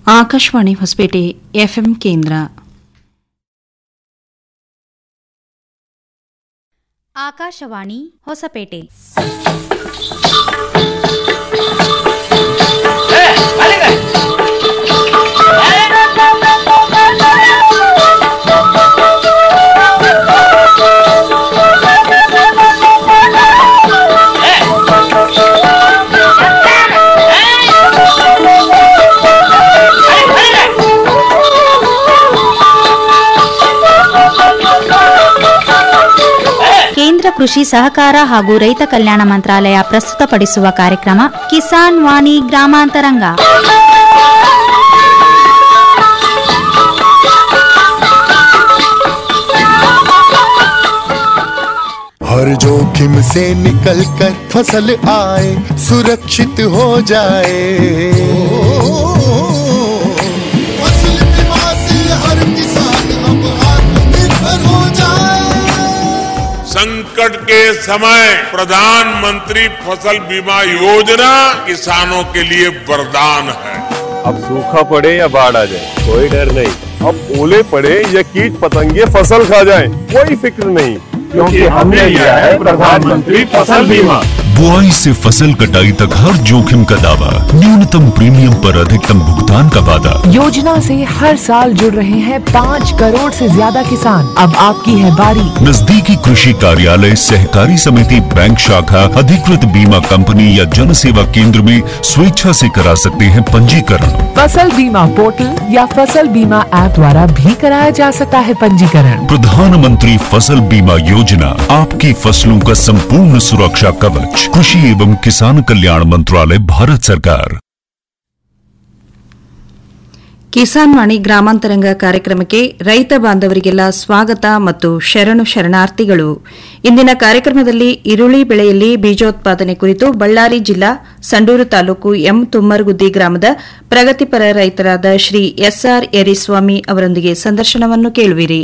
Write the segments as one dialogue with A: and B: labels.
A: Akashvani Hosapete FM ಕೇಂದ್ರ
B: ಆಕಾಶವಾಣಿ ಹೊಸಪೇಟೆ ಕೇಂದ್ರ ಕೃಷಿ ಸಹಕಾರ ಹಾಗೂ ರೈತ ಕಲ್ಯಾಣ ಮಂತ್ರಾಲಯ ಪ್ರಸ್ತುತಪಡಿಸುವ ಕಾರ್ಯಕ್ರಮ ಕಿಸಾನ್ ವಾಣಿ ಗ್ರಾಮಾಂತರಂಗ
C: हर जोखिम से निकल कर फसल आए सुरक्षित हो जाए फसल बीमा से हर किसान अब आत्मनिर्भर हो जाए
D: संकट के समय प्रधानमंत्री फसल बीमा योजना किसानों के लिए वरदान है
E: अब सूखा पड़े या बाढ़ आ जाए कोई डर नहीं अब ओले पड़े या कीट पतंगे फसल खा जाए कोई फिक्र नहीं क्योंकि हमने लिया है प्रधानमंत्री फसल बीमा
F: बुआई से फसल कटाई तक हर जोखिम का दावा न्यूनतम प्रीमियम पर अधिकतम भुगतान का वादा
G: योजना से हर साल जुड़ रहे हैं पाँच करोड़ से ज्यादा किसान अब आपकी है बारी
F: नजदीकी कृषि कार्यालय सहकारी समिति बैंक शाखा अधिकृत बीमा कंपनी या जन सेवा केंद्र में स्वेच्छा से करा सकते हैं पंजीकरण
G: फसल बीमा पोर्टल या फसल बीमा ऐप द्वारा भी कराया जा सकता है पंजीकरण
F: प्रधानमंत्री फसल बीमा योजना आपकी फसलों का संपूर्ण सुरक्षा कवच कृषि एवं किसान कल्याण मंत्रालय भारत सरकार
A: ಕಿಸಾನ್ ವಾಣಿ ಗ್ರಾಮಾಂತರಂಗ ಕಾರ್ಯಕ್ರಮಕ್ಕೆ ರೈತ ಬಾಂಧವರಿಗೆಲ್ಲ ಸ್ವಾಗತ ಮತ್ತು ಶರಣು ಶರಣಾರ್ಥಿಗಳು ಇಂದಿನ ಕಾರ್ಯಕ್ರಮದಲ್ಲಿ ಈರುಳ್ಳಿ ಬೆಳೆಯಲ್ಲಿ ಬೀಜೋತ್ಪಾದನೆ ಕುರಿತು ಬಳ್ಳಾರಿ ಜಿಲ್ಲಾ ಸಂಡೂರು ತಾಲೂಕು ಎಂ ತುಮ್ಮರಗುದ್ದಿ ಗ್ರಾಮದ ಪ್ರಗತಿಪರ ರೈತರಾದ ಶ್ರೀ ಎಸ್ಆರ್ ಯರಿಸ್ವಾಮಿ ಅವರೊಂದಿಗೆ ಸಂದರ್ಶನವನ್ನು ಕೇಳುವಿರಿ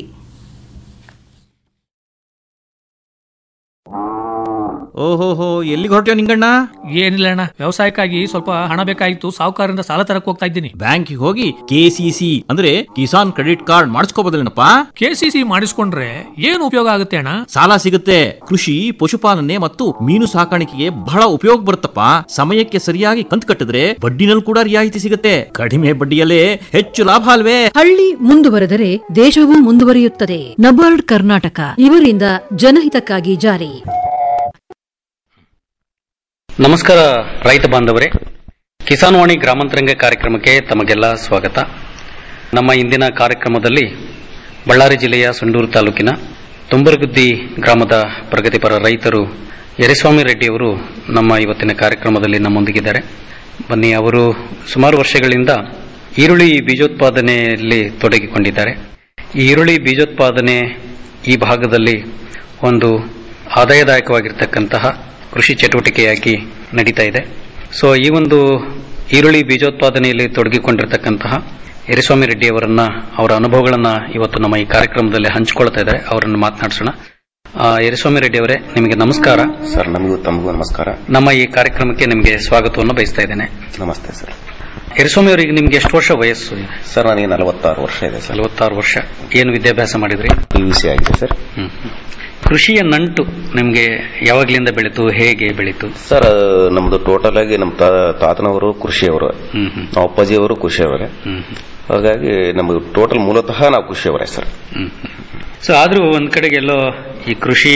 H: ಓಹೋಹೋ ಎಲ್ಲಿಗೆ ಹೊರಟ್ಯೋ ನಿಂಗಣ್ಣ
I: ಏನಿಲ್ಲ ಅಣ್ಣ ವ್ಯವಸಾಯಕ್ಕಾಗಿ ಸ್ವಲ್ಪ ಹಣ ಬೇಕಾಗಿತ್ತು ಸಾಹುಕಾರರಿಂದ ಸಾಲ ತರಕ್ ಹೋಗ್ತಾ ಇದ್ದೀನಿ
H: ಬ್ಯಾಂಕಿಗೆ ಹೋಗಿ ಕೆಸಿಸಿ ಅಂದ್ರೆ ಕಿಸಾನ್ ಕ್ರೆಡಿಟ್ ಕಾರ್ಡ್ ಮಾಡಿಸ್ಕೋಬೋದಲ್ಲೇನಪ್ಪ
I: ಕೆಸಿಸಿ ಮಾಡಿಸ್ಕೊಂಡ್ರೆ ಏನು ಉಪಯೋಗ ಆಗುತ್ತೆ ಅಣ್ಣ
H: ಸಾಲ ಸಿಗುತ್ತೆ ಕೃಷಿ ಪಶುಪಾಲನೆ ಮತ್ತು ಮೀನು ಸಾಕಾಣಿಕೆಗೆ ಬಹಳ ಉಪಯೋಗ ಬರುತ್ತಪ್ಪ ಸಮಯಕ್ಕೆ ಸರಿಯಾಗಿ ಕಂತು ಕಟ್ಟಿದ್ರೆ ಬಡ್ಡಿನಲ್ಲಿ ಕೂಡ ರಿಯಾಯಿತಿ ಸಿಗುತ್ತೆ ಕಡಿಮೆ ಬಡ್ಡಿಯಲ್ಲೇ ಹೆಚ್ಚು ಲಾಭ ಅಲ್ವೇ
J: ಹಳ್ಳಿ ಮುಂದುವರೆದರೆ ದೇಶವೂ ಮುಂದುವರಿಯುತ್ತದೆ ನಬಾರ್ಡ್ ಕರ್ನಾಟಕ ಇವರಿಂದ ಜನಹಿತಕ್ಕಾಗಿ ಜಾರಿ
K: ನಮಸ್ಕಾರ ರೈತ ಬಾಂಧವರೇ ಕಿಸಾನ್ ವಾಣಿ ಗ್ರಾಮಾಂತರಂಗ ಕಾರ್ಯಕ್ರಮಕ್ಕೆ ತಮಗೆಲ್ಲ ಸ್ವಾಗತ ನಮ್ಮ ಇಂದಿನ ಕಾರ್ಯಕ್ರಮದಲ್ಲಿ ಬಳ್ಳಾರಿ ಜಿಲ್ಲೆಯ ಸಂಡೂರು ತಾಲೂಕಿನ ತುಂಬರಗುದ್ದಿ ಗ್ರಾಮದ ಪ್ರಗತಿಪರ ರೈತರು ಯರಿಸ್ವಾಮಿ ರೆಡ್ಡಿಯವರು ನಮ್ಮ ಇವತ್ತಿನ ಕಾರ್ಯಕ್ರಮದಲ್ಲಿ ನಮ್ಮೊಂದಿಗಿದ್ದಾರೆ ಬನ್ನಿ ಅವರು ಸುಮಾರು ವರ್ಷಗಳಿಂದ ಈರುಳ್ಳಿ ಬೀಜೋತ್ಪಾದನೆಯಲ್ಲಿ ತೊಡಗಿಕೊಂಡಿದ್ದಾರೆ ಈ ಈರುಳ್ಳಿ ಬೀಜೋತ್ಪಾದನೆ ಈ ಭಾಗದಲ್ಲಿ ಒಂದು ಆದಾಯದಾಯಕವಾಗಿರ್ತಕ್ಕಂತಹ ಕೃಷಿ ಚಟುವಟಿಕೆಯಾಗಿ ನಡೀತಾ ಇದೆ ಸೊ ಈ ಒಂದು ಈರುಳ್ಳಿ ಬೀಜೋತ್ಪಾದನೆಯಲ್ಲಿ ತೊಡಗಿಕೊಂಡಿರ್ತಕ್ಕಂತಹ ಯರಿಸ್ವಾಮಿ ರೆಡ್ಡಿ ಅವರನ್ನ ಅವರ ಅನುಭವಗಳನ್ನ ಇವತ್ತು ನಮ್ಮ ಈ ಕಾರ್ಯಕ್ರಮದಲ್ಲಿ ಹಂಚಿಕೊಳ್ತಾ ಇದ್ದಾರೆ ಅವರನ್ನು ಮಾತನಾಡಿಸೋಣ ಆ, ಯರಿಸ್ವಾಮಿ ರೆಡ್ಡಿ ಅವರೇ ನಿಮಗೆ ನಮಸ್ಕಾರ
L: ಸರ್ ನಮಗೂ ತಮಗೂ ನಮಸ್ಕಾರ
K: ನಮ್ಮ ಈ ಕಾರ್ಯಕ್ರಮಕ್ಕೆ ನಿಮಗೆ ಸ್ವಾಗತವನ್ನು ಬಯಸ್ತಾ ಇದ್ದೇನೆ
L: ನಮಸ್ತೆ ಸರ್
K: ಯರಿಸ್ವಾಮಿ ಅವರಿಗೆ ನಿಮ್ಗೆ ಎಷ್ಟು ವರ್ಷ ವಯಸ್ಸು ಇದೆ
L: ಸರ್ ನನಗೆ ನಲವತ್ತಾರು ವರ್ಷ ಇದೆ ಸರ್
K: ನಲವತ್ತಾರು ವರ್ಷ ಏನು ವಿದ್ಯಾಭ್ಯಾಸ ಮಾಡಿದ್ರಿ
L: ಪಿ ಯು ಸಿ ಆಗಿದೆ ಸರ್
K: ಹ್ಮ್. ಕೃಷಿಯ ನಂಟು ನಿಮ್ಗೆ ಯಾವಾಗ್ಲಿಂದ ಬೆಳೀತು ಹೇಗೆ ಬೆಳೀತು
L: ಸರ್ ನಮ್ದು ಟೋಟಲ್ ಆಗಿ ನಮ್ಮ ತಾ- ತಾತನವರು ಕೃಷಿಯವರು
K: ಹ್ಮ್ ಹ್ಮ್
L: ನಮ್ಮ ಅಪ್ಪಾಜಿಯವರು ಕೃಷಿಯವರೇ
K: ಹ್ಮ್
L: ಹಾಗಾಗಿ ನಮಗೆ ಟೋಟಲ್ ಮೂಲತಃ ನಾವು ಕೃಷಿಯವರೇ ಸರ್
K: ಸೊ ಆದ್ರೂ ಒಂದ್ ಕಡೆಗೆ ಎಲ್ಲೋ ಈ ಕೃಷಿ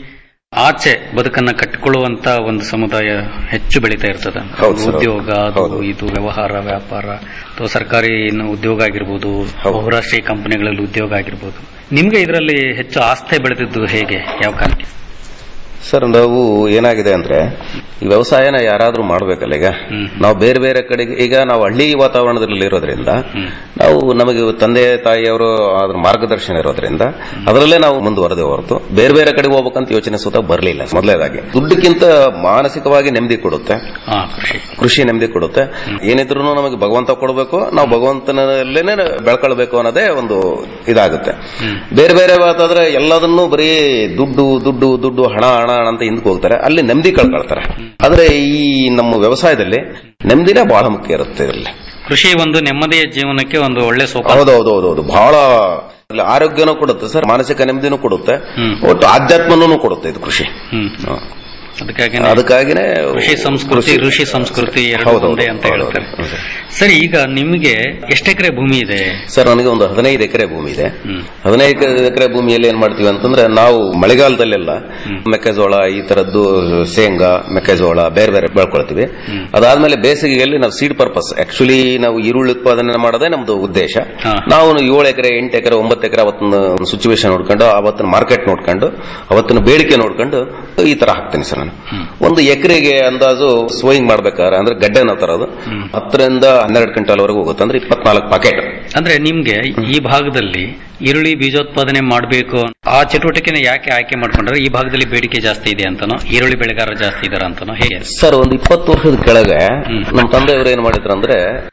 K: ಆಚೆ ಬದುಕನ್ನ ಕಟ್ಟಿಕೊಳ್ಳುವಂತ ಒಂದು ಸಮುದಾಯ ಹೆಚ್ಚು ಬೆಳೀತಾ ಇರ್ತದೆ
L: ಹೌದು ಸರ್,
K: ಉದ್ಯೋಗ ಅದು
L: ಹೌದು.
K: ಇದು ವ್ಯವಹಾರ ವ್ಯಾಪಾರ ಅಥವಾ ಸರ್ಕಾರಿ ಏನು ಉದ್ಯೋಗ ಆಗಿರ್ಬೋದು ಬಹುರಾಷ್ಟ್ರೀಯ ಕಂಪನಿಗಳಲ್ಲಿ ಉದ್ಯೋಗ ಆಗಿರ್ಬೋದು ನಿಮ್ಗೆ ಇದರಲ್ಲಿ ಹೆಚ್ಚು ಆಸ್ಥೆ ಬೆಳೆದಿದ್ದು ಹೇಗೆ ಯಾವ ಕಾರಣಕ್ಕೆ
L: ಸರ್ ನಾವು ಏನಾಗಿದೆ ಅಂದ್ರೆ ಈ ವ್ಯವಸಾಯನ ಯಾರಾದ್ರೂ ಮಾಡ್ಬೇಕಲ್ಲ ಈಗ ನಾವು ಬೇರೆ ಬೇರೆ ಕಡೆಗೆ ಈಗ ನಾವು ಹಳ್ಳಿ ವಾತಾವರಣದಲ್ಲಿ ಇರೋದ್ರಿಂದ ನಾವು ನಮಗೆ ತಂದೆ ತಾಯಿಯವರು ಅದ್ರ ಮಾರ್ಗದರ್ಶನ ಇರೋದ್ರಿಂದ ಅದರಲ್ಲೇ ನಾವು ಮುಂದುವರೆದೇ ಹೊರತು ಬೇರೆ ಬೇರೆ ಕಡೆಗೆ ಹೋಗ್ಬೇಕಂತ ಯೋಚನೆ ಸುತ್ತ ಬರಲಿಲ್ಲ ಮೊದಲೇದಾಗಿ ದುಡ್ಡಕ್ಕಿಂತ ಮಾನಸಿಕವಾಗಿ ನೆಮ್ಮದಿ ಕೊಡುತ್ತೆ
K: ಹಾ ಕೃಷಿ
L: ಕೃಷಿ ನೆಮ್ಮದಿ ಕೊಡುತ್ತೆ ಏನಿದ್ರು ನಮಗೆ ಭಗವಂತ ಕೊಡಬೇಕು ನಾವು ಭಗವಂತನಲ್ಲೇನೆ ಬೆಳ್ಕೊಳ್ಬೇಕು ಅನ್ನೋದೇ ಒಂದು ಇದಾಗುತ್ತೆ ಬೇರೆ ಬೇರೆ ಮಾತಾದ್ರೆ ಎಲ್ಲದನ್ನೂ ಬರೀ ದುಡ್ಡು ದುಡ್ಡು ದುಡ್ಡು ಹಣ ಹಣ ಹಣ ಅಂತ ಹಿಂದಕ್ಕೆ ಹೋಗ್ತಾರೆ ಅಲ್ಲಿ ನೆಮ್ಮದಿ ಕಳ್ಕೊಳ್ತಾರೆ ಆದ್ರೆ ಈ ನಮ್ಮ ವ್ಯವಸಾಯದಲ್ಲಿ ನೆಮ್ಮದಿನೇ ಬಹಳ ಮುಖ್ಯ ಇರುತ್ತೆ ಇದರಲ್ಲಿ
K: ಕೃಷಿ ಒಂದು ನೆಮ್ಮದಿಯ ಜೀವನಕ್ಕೆ ಒಂದು ಒಳ್ಳೆ ಸೋಪಾನ
L: ಹೌದೌದೌದೌದು ಬಹಳ ಅಲ್ಲಿ ಆರೋಗ್ಯನೂ ಕೊಡುತ್ತೆ ಸರ್ ಮಾನಸಿಕ ನೆಮ್ಮದಿನೂ ಕೊಡುತ್ತೆ ಒಟ್ಟು ಆಧ್ಯಾತ್ಮನೂ ಕೊಡುತ್ತೆ ಇದು ಕೃಷಿ ಹ.
K: ಅದಕ್ಕಾಗಿ
L: ಅದಕ್ಕಾಗಿನೇ
K: ಕೃಷಿ ಸಂಸ್ಕೃತಿ ಋಷಿ ಸಂಸ್ಕೃತಿ ಎರಡು
L: ಹೌದೌದು,
K: ಒಂದೇ ಅಂತ
L: ಹೌದೌದು,
K: ಹೇಳ್ತಾರೆ ಸರಿ ಈಗ ನಿಮಗೆ ಎಷ್ಟು ಎಕರೆ ಭೂಮಿ ಇದೆ
L: ಸರ್ ನನಗೆ ಒಂದು ಹದಿನೈದು ಎಕರೆ ಭೂಮಿ ಇದೆ ಹದಿನೈದು ಎಕರೆ ಭೂಮಿಯಲ್ಲಿ ಏನ್ ಮಾಡ್ತೀವಿ ಅಂತಂದ್ರೆ ನಾವು ಮಳೆಗಾಲದಲ್ಲೆಲ್ಲ ಮೆಕ್ಕೆಜೋಳ ಈ ತರದ್ದು ಶೇಂಗಾ ಮೆಕ್ಕೆಜೋಳ ಬೇರೆ ಬೇರೆ ಬೆಳ್ಕೊಳ್ತೀವಿ ಅದಾದ್ಮೇಲೆ ಬೇಸಿಗೆಯಲ್ಲಿ ನಾವು ಸೀಡ್ ಪರ್ಪಸ್ ಆಕ್ಚುಲಿ ನಾವು ಈರುಳ್ಳಿ ಉತ್ಪಾದನೆ ಮಾಡೋದೇ ನಮ್ದು ಉದ್ದೇಶ ನಾವು ಏಳು ಎಕರೆ ಎಂಟು ಎಕರೆ ಒಂಬತ್ತು ಎಕರೆ ಅವತ್ತಿನ ಸಿಚುವೇಶನ್ ನೋಡ್ಕೊಂಡು ಅವತ್ತಿನ ಮಾರ್ಕೆಟ್ ನೋಡ್ಕೊಂಡು ಅವತ್ತಿನ ಬೇಡಿಕೆ ನೋಡ್ಕೊಂಡು ಈ ತರ ಹಾಕ್ತೀನಿ ಸರ್ ನಾನು ಒಂದು ಎಕರೆಗೆ ಅಂದಾಜು ಸೋಯಿಂಗ್ ಮಾಡ್ಬೇಕಾದ್ರೆ ಅಂದ್ರೆ ಗಡ್ಡೆನ ತರೋದು ಹತ್ತರಿಂದ ಹನ್ನೆರಡು ಕ್ವಿಂಟಲ್ ವರೆಗೂ ಹೋಗುತ್ತೆ ಅಂದ್ರೆ ಇಪ್ಪತ್ನಾಲ್ಕು ಪಾಕೆಟ್
K: ಅಂದ್ರೆ ನಿಮ್ಗೆ ಈ ಭಾಗದಲ್ಲಿ ಈರುಳ್ಳಿ ಬೀಜೋತ್ಪಾದನೆ ಮಾಡಬೇಕು ಆ ಚಟುವಟಿಕೆನ ಯಾಕೆ ಆಯ್ಕೆ ಮಾಡ್ಕೊಂಡ್ರೆ ಈ ಭಾಗದಲ್ಲಿ ಬೇಡಿಕೆ ಜಾಸ್ತಿ ಇದೆ ಅಂತನೋ ಈರುಳ್ಳಿ ಬೆಳೆಗಾರರು ಜಾಸ್ತಿ ಇದಾರ ಅಂತನೋ ಹೇಗೆ
L: ಸರ್ ಒಂದು ಇಪ್ಪತ್ತು ವರ್ಷದ ಕೆಳಗೆ ನಮ್ಮ ತಂದೆಯವರು ಏನ್ ಮಾಡಿದ್ರು ಅಂದ್ರೆ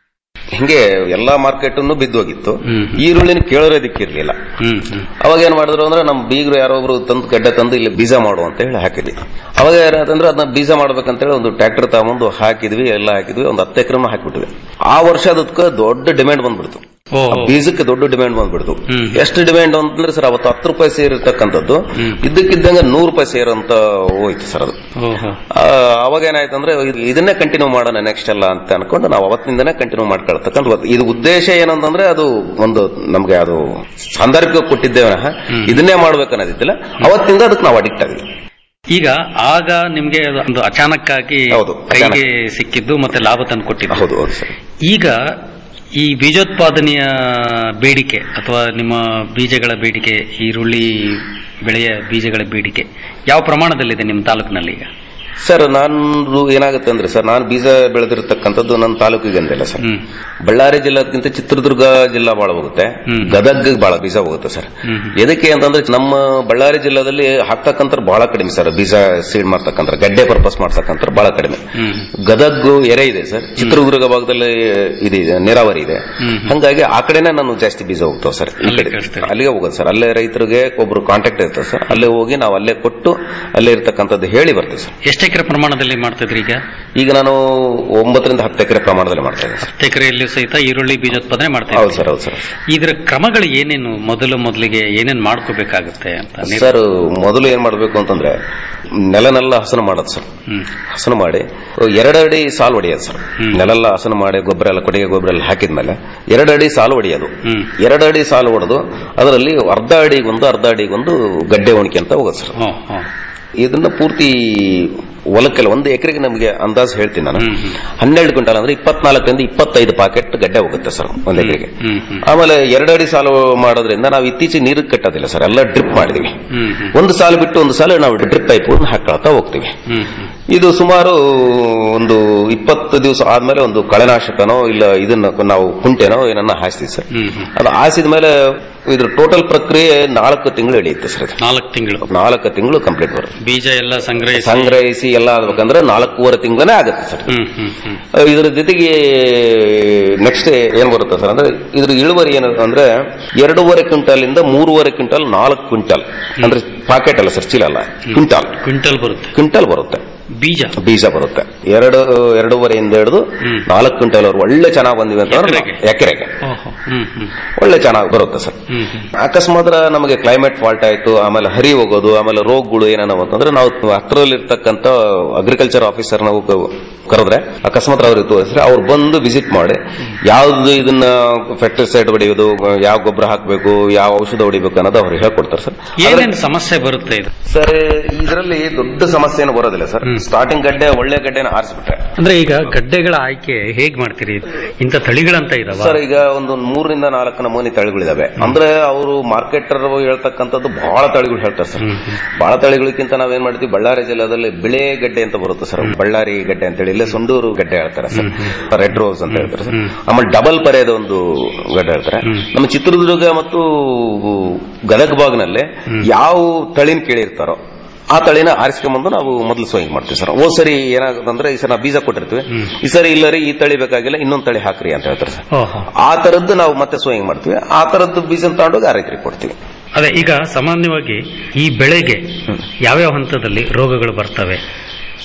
L: ಹಿಂಗೆ ಎಲ್ಲಾ ಮಾರ್ಕೆಟ್ ಬಿದ್ದೋಗಿತ್ತು ಈರುಳ್ಳಿನ ಕೇಳೋದಕ್ಕಿರ್ಲಿಲ್ಲ ಅವಾಗ ಏನ್ ಮಾಡಿದ್ರು ಅಂದ್ರೆ ನಮ್ ಬೀಗರು ಯಾರೋ ಒಬ್ರು ತಂದು ಗಡ್ಡೆ ತಂದು ಇಲ್ಲಿ ಬೀಜ ಮಾಡು ಅಂತ ಹೇಳಿ ಹಾಕಿದ್ವಿ ಅವಾಗ ಏನಾದಂದ್ರೆ ಅದನ್ನ ಬೀಜ ಮಾಡ್ಬೇಕಂತೇಳಿ ಒಂದು ಟ್ರ್ಯಾಕ್ಟರ್ ತಗೊಂಡು ಹಾಕಿದ್ವಿ ಎಲ್ಲ ಹಾಕಿದ್ವಿ ಒಂದು ಹತ್ತು ಎಕರೆನೂ ಹಾಕಿಬಿಟ್ವಿ ಆ ವರ್ಷ ಅದಕ್ಕೆ ದೊಡ್ಡ ಡಿಮ್ಯಾಂಡ್ ಬಂದ್ಬಿಡ್ತು ಆ ಬೀಜಕ್ಕೆ ದೊಡ್ಡ ಡಿಮ್ಯಾಂಡ್ ಬಂದ್ಬಿಡ್ತು ಎಷ್ಟು ಡಿಮ್ಯಾಂಡ್ ಅಂತಂದ್ರೆ ಸರ್ ಅವತ್ತು ಹತ್ತು ರೂಪಾಯಿ ಸೇರಿರ್ತಕ್ಕಂಥದ್ದು ಇದ್ದಕ್ಕಿದ್ದಂಗೆ ನೂರು ರೂಪಾಯಿ ಸೇರಂತ ಹೋಯ್ತು ಸರ್ ಅದು ಆ, ಅವಾಗ ಏನಾಯ್ತು ಅಂದ್ರೆ ಇದು- ಇದನ್ನೇ ಕಂಟಿನ್ಯೂ ಮಾಡೋಣ ನೆಕ್ಸ್ಟ್ ಎಲ್ಲ ಅಂತ ಅನ್ಕೊಂಡು ನಾವು ಅವತ್ತಿನಿಂದನೇ ಕಂಟಿನ್ಯೂ ಮಾಡ್ಕೊಳ್ತಕ್ಕಂಥ ಒಂದು- ಇದು ಉದ್ದೇಶ ಏನಂತಂದ್ರೆ ಅದು ಒಂದು ನಮ್ಗೆ ಅದು ಸಾಂದರ್ಭಿಕ ಕೊಟ್ಟಿದ್ದೇವೆ ವಿನಃ ಇದನ್ನೇ ಮಾಡ್ಬೇಕನ್ನೋದಿದ್ದಿಲ್ಲ ಅವತ್ತಿಂದ ಅದಕ್ಕೆ ನಾವು ಅಡಿಕ್ಟ್ ಆಗಿದ್ವಿ
K: ಈಗ ಆಗ ನಿಮ್ಗೆ ಅದು ಒಂದು ಅಚಾನಕ್ಕಾಗಿ ಕೈಗೆ ಸಿಕ್ಕಿದ್ದು ಮತ್ತೆ ಲಾಭ ತಂದು ಕೊಟ್ಟಿದ್ದು
L: ಹೌದು ಹೌದು ಸರ್
K: ಈಗ ಈ ಬೀಜೋತ್ಪಾದನೆಯ ಬೇಡಿಕೆ ಅಥವಾ ನಿಮ್ಮ ಬೀಜಗಳ ಬೇಡಿಕೆ ಈರುಳ್ಳಿ ಬೆಳೆಯ ಬೀಜಗಳ ಬೇಡಿಕೆ ಯಾವ ಪ್ರಮಾಣದಲ್ಲಿದೆ ನಿಮ್ಮ ತಾಲೂಕಿನಲ್ಲಿ ಈಗ
L: ಸರ್ ನಾನು ಏನಾಗುತ್ತೆ ಅಂದ್ರೆ ಸರ್ ನಾನು ಬೀಜ ಬೆಳೆದಿರ್ತಕ್ಕಂಥದ್ದು ನನ್ನ ತಾಲೂಕಿಗೆ ಅಂದಿಲ್ಲ ಸರ್ ಬಳ್ಳಾರಿ ಜಿಲ್ಲಾದ್ಕಿಂತ ಚಿತ್ರದುರ್ಗ ಜಿಲ್ಲಾ ಬಹಳ ಹೋಗುತ್ತೆ ಗದಗ್ ಬಹಳ ಬೀಜ ಹೋಗುತ್ತೆ ಸರ್ ಎದಕ್ಕೆ ಅಂತಂದ್ರೆ ನಮ್ಮ ಬಳ್ಳಾರಿ ಜಿಲ್ಲಾದಲ್ಲಿ ಹಾಕ್ತಕ್ಕಂಥ ಬಹಳ ಕಡಿಮೆ ಸರ್ ಬೀಜ ಸೀಡ್ ಮಾಡ್ತಕ್ಕಂಥ ಗಡ್ಡೆ ಪರ್ಪಸ್ ಮಾಡ್ತಕ್ಕಂಥ ಬಹಳ ಕಡಿಮೆ ಗದಗ್ ಎರೆ ಇದೆ ಸರ್ ಚಿತ್ರದುರ್ಗ ಭಾಗದಲ್ಲಿ ಇದೆ ಇದೆ, ನೀರಾವರಿ ಇದೆ ಹಂಗಾಗಿ ಆ ಕಡೆನೆ ನಾನು ಜಾಸ್ತಿ ಬೀಜ ಹೋಗ್ತಾವ ಸರ್ ಈ ಕಡೆ ಅಲ್ಲಿಗೆ ಹೋಗೋದು ಸರ್ ಅಲ್ಲೇ ರೈತರಿಗೆ ಒಬ್ರು ಕಾಂಟ್ಯಾಕ್ಟ್ ಇರ್ತದೆ ಸರ್ ಅಲ್ಲೇ ಹೋಗಿ ನಾವು ಅಲ್ಲೇ ಕೊಟ್ಟು ಅಲ್ಲೇ ಇರ್ತಕ್ಕಂಥದ್ದು ಹೇಳಿ ಬರ್ತೀವಿ ಸರ್
K: ಎಷ್ಟು ಎಕರೆ ಪ್ರಮಾಣದಲ್ಲಿ ಮಾಡ್ತಿದ್ರಿ ಈಗ
L: ಈಗ ನಾನು ಒಂಬತ್ತರಿಂದ ಹತ್ತು ಎಕರೆ ಪ್ರಮಾಣದಲ್ಲಿ ಮಾಡ್ತಾ ಇದ್ದೀನಿ ಸರ್
K: ಹತ್ತು ಎಕರೆಯಲ್ಲಿ ಸಹಿತ ಈರುಳ್ಳಿ ಬೀಜೋತ್ಪಾದನೆ ಮಾಡ್ತಾ
L: ಹೌದು ಸರ್ ಹೌದು ಸರ್
K: ಇದ್ರ ಕ್ರಮಗಳು ಏನೇನು ಮೊದಲು ಮೊದಲಿಗೆ ಏನೇನು ಮಾಡ್ಕೋಬೇಕಾಗುತ್ತೆ ಅಂತ ನೀವು-
L: ಸರ್ ಮೊದಲು ಏನ್ ಮಾಡಬೇಕು ಅಂತಂದ್ರೆ ನೆಲನೆಲ್ಲ ಹಸನು ಮಾಡೋದು ಸರ್ ಹಸನು ಮಾಡಿ ಎರಡು ಅಡಿ ಸಾಲು ಹೊಡೆಯೋದು ಸರ್ ನೆಲೆಲ್ಲ ಹಸನು ಮಾಡಿ ಗೊಬ್ಬರ ಎಲ್ಲ ಕೊಟ್ಟಿಗೆ ಗೊಬ್ಬರ ಎಲ್ಲ ಹಾಕಿದ್ಮೇಲೆ ಎರಡು ಅಡಿ ಸಾಲು ಹೊಡೆಯೋದು ಎರಡು ಅಡಿ ಸಾಲು ಹೊಡೆದು ಅದರಲ್ಲಿ ಅರ್ಧ ಅಡಿಗೊಂದು ಅರ್ಧ ಅಡಿಗೊಂದು ಗಡ್ಡೆ ಒಣಕೆ ಅಂತ ಹೋಗೋದು ಸರ್ ಇದನ್ನ ಪೂರ್ತಿ ಹೊಲಕ್ಕೆಲ್ಲ ಒಂದು ಎಕರೆಗೆ ನಮಗೆ ಅಂದಾಜು ಹೇಳ್ತೀನಿ ನಾನು ಹನ್ನೆರಡು ಕ್ವಿಂಟಲ್ ಅಂದ್ರೆ ಇಪ್ಪತ್ನಾಲ್ಕರಿಂದ ಇಪ್ಪತ್ತೈದು ಪಾಕೆಟ್ ಗಡ್ಡೆ ಹೋಗುತ್ತೆ ಸರ್ ಒಂದ್ ಎಕರೆಗೆ ಆಮೇಲೆ ಎರಡು ಅಡಿ ಸಾಲು ಮಾಡೋದ್ರಿಂದ ನಾವು ಇತ್ತೀಚೆಗೆ ನೀರು ಕಟ್ಟೋದಿಲ್ಲ ಸರ್ ಎಲ್ಲ ಡ್ರಿಪ್ ಮಾಡಿದ್ವಿ ಒಂದು ಸಾಲು ಬಿಟ್ಟು ಒಂದು ಸಾಲು ನಾವು ಡ್ರಿಪ್ ಪೈಪ್ ಹಾಕೊಳ್ತಾ ಹೋಗ್ತೀವಿ ಇದು ಸುಮಾರು ಒಂದು ಇಪ್ಪತ್ತು ದಿವಸ ಆದ್ಮೇಲೆ ಒಂದು ಕಳೆನಾಶಕನೋ ಇಲ್ಲ ಇದನ್ನ ನಾವು ಕುಂಟೆನೋ ಏನನ್ನ ಹಾಸ್ತೀವಿ ಸರ್ ಅದು ಹಾಸಿದ ಮೇಲೆ ಇದ್ರ ಟೋಟಲ್ ಪ್ರಕ್ರಿಯೆ ನಾಲ್ಕು ತಿಂಗಳು ಹಿಡಿಯುತ್ತೆ ಸರ್
K: ನಾಲ್ಕು ತಿಂಗಳು
L: ನಾಲ್ಕು ತಿಂಗಳು ಕಂಪ್ಲೀಟ್ ಬರುತ್ತೆ
K: ಬೀಜ ಎಲ್ಲ ಸಂಗ್ರಹಿಸಿ
L: ಸಂಗ್ರಹಿಸಿ ಎಲ್ಲ ಆಗ್ಬೇಕಂದ್ರೆ ನಾಲ್ಕೂವರೆ ತಿಂಗಳೇ ಆಗುತ್ತೆ ಸರ್ ಅಹ್, ಇದ್ರ ಜೊತೆಗೆ ನೆಕ್ಸ್ಟ್ ಏನ್ ಬರುತ್ತೆ ಸರ್ ಅಂದ್ರೆ ಇದ್ರ ಇಳುವರಿ ಏನು ಅಂದ್ರೆ ಎರಡೂವರೆ ಕ್ವಿಂಟಲ್ ಇಂದ ಮೂರುವರೆ ಕ್ವಿಂಟಲ್ ನಾಲ್ಕು ಕ್ವಿಂಟಲ್ ಅಂದ್ರೆ ಪಾಕೆಟ್ ಅಲ್ಲ ಸರ್ ಚೀಲ ಅಲ್ಲ ಕ್ವಿಂಟಲ್
K: ಕ್ವಿಂಟಲ್ ಬರುತ್ತೆ
L: ಕ್ವಿಂಟಲ್ ಬರುತ್ತೆ
K: ಬೀಜ
L: ಬೀಜ ಬರುತ್ತೆ ಎರಡು ಎರಡೂವರೆಯಿಂದ ಹಿಡಿದು ನಾಲ್ಕು ಕ್ವಿಂಟಲ್ ಅವ್ರು ಒಳ್ಳೆ ಚೆನ್ನಾಗಿ ಬಂದಿವೆ ಅಂತಂದ್ರೆ ಎಕರೆಗೆ ಒಳ್ಳೆ ಚೆನ್ನಾಗಿ ಬರುತ್ತೆ ಸರ್ ಅಕಸ್ಮಾತ್ ನಮಗೆ ಕ್ಲೈಮೇಟ್ ಫಾಲ್ಟ್ ಆಯ್ತು ಆಮೇಲೆ ಹರಿ ಹೋಗೋದು ಆಮೇಲೆ ರೋಗಗಳು ಏನೇನವ ಅಂತಂದ್ರೆ ನಾವು ಹತ್ರದಲ್ಲಿರ್ತಕ್ಕಂಥ ಅಗ್ರಿಕಲ್ಚರ್ ಆಫೀಸರ್ ನಾವು ಕ- ಕರೆದ್ರೆ ಅಕಸ್ಮಾತ್ ಅವ್ರಿಗೆ ತೋರಿಸಿದ್ರೆ ಅವ್ರು ಬಂದು ವಿಸಿಟ್ ಮಾಡಿ ಯಾವ್ದು ಇದನ್ನ ಫೆರ್ಟಿಸೈಡ್ ಹೊಡೆಯೋದು ಯಾವ ಗೊಬ್ಬರ ಹಾಕಬೇಕು ಯಾವ ಔಷಧ ಹೊಡಿಬೇಕು ಅನ್ನೋದು ಅವ್ರು ಹೇಳ್ಕೊಡ್ತಾರೆ ಸರ್
K: ಏನೇನು ಸಮಸ್ಯೆ ಬರುತ್ತೆ ಇದು
L: ಸರ್ ಇದರಲ್ಲಿ ದೊಡ್ಡ ಸಮಸ್ಯೆ ಏನು ಬರೋದಿಲ್ಲ ಸರ್ ಸ್ಟಾರ್ಟಿಂಗ್ ಗಡ್ಡೆ ಒಳ್ಳೆ ಗಡ್ಡೆನ ಆರಿಸ್ಬಿಟ್ರೆ
K: ಅಂದ್ರೆ ಈಗ ಗಡ್ಡೆಗಳ ಆಯ್ಕೆ ಹೇಗ್ ಮಾಡ್ತೀರಿ ಇಂಥ ತಳಿಗಳಂತ ಇದಾವ
L: ಸರ್ ಈಗ ಒಂದು ಮೂರರಿಂದ ನಾಲ್ಕು ನಮೂನಿ ತಳಿಗಳಿದಾವೆ ಅಂದ್ರೆ ಅವರು ಮಾರ್ಕೆಟರ್ ಹೇಳ್ತಕ್ಕಂಥದ್ದು ಬಹಳ ತಳಿಗಳು ಹೇಳ್ತಾರೆ ಸರ್ ಬಹಳ ತಳಿಗಳಿಗಿಂತ ನಾವೇನ್ ಮಾಡ್ತೀವಿ ಬಳ್ಳಾರಿ ಜಿಲ್ಲಾದಲ್ಲಿ ಬಿಳೆ ಗಡ್ಡೆ ಅಂತ ಬರುತ್ತೆ ಸರ್ ಬಳ್ಳಾರಿ ಗಡ್ಡೆ ಅಂತೇಳಿ ಇಲ್ಲೇ ಸೊಂಡೂರು ಗಡ್ಡೆ ಹೇಳ್ತಾರೆ ಸರ್ ರೆಡ್ ರೋಸ್ ಅಂತ ಹೇಳ್ತಾರೆ ಸರ್ ಆಮೇಲೆ ಡಬಲ್ ಪರೆಯದ ಒಂದು ಗಡ್ಡೆ ಹೇಳ್ತಾರೆ ನಮ್ಮ ಚಿತ್ರದುರ್ಗ ಮತ್ತು ಗದಗ ಭಾಗನಲ್ಲಿ ಯಾವ ತಳಿನ ಕೇಳಿರ್ತಾರೋ ಆ ತಳಿನ ಆರಿಸ್ಕೊಂಬಂದು ನಾವು ಮೊದಲು ಸೋಯಿಂಗ್ ಮಾಡ್ತೀವಿ ಸರ್ ಓ ಸರಿ ಏನಾಗುತ್ತಂದ್ರೆ ಈ ಸರಿ ನಾವು ಬೀಜ ಕೊಟ್ಟಿರ್ತೀವಿ ಈ ಸರಿ ಇಲ್ಲ ರೀ ಈ ತಳಿ ಬೇಕಾಗಿಲ್ಲ ಇನ್ನೊಂದು ತಳಿ ಹಾಕ್ರಿ ಅಂತ ಹೇಳ್ತಾರೆ ಸರ್ ಆ ತರದ್ದು ನಾವು ಮತ್ತೆ ಸೋಯಿಂಗ್ ಮಾಡ್ತೀವಿ ಆ ತರದ್ದು ಬೀಜ ತಗೊಂಡೋಗಿ ಆ ರೈತರಿಗೆ ಕೊಡ್ತೀವಿ
K: ಅದೇ ಈಗ ಸಾಮಾನ್ಯವಾಗಿ ಈ ಬೆಳೆಗೆ ಯಾವ್ಯಾವ ಹಂತದಲ್ಲಿ ರೋಗಗಳು ಬರ್ತವೆ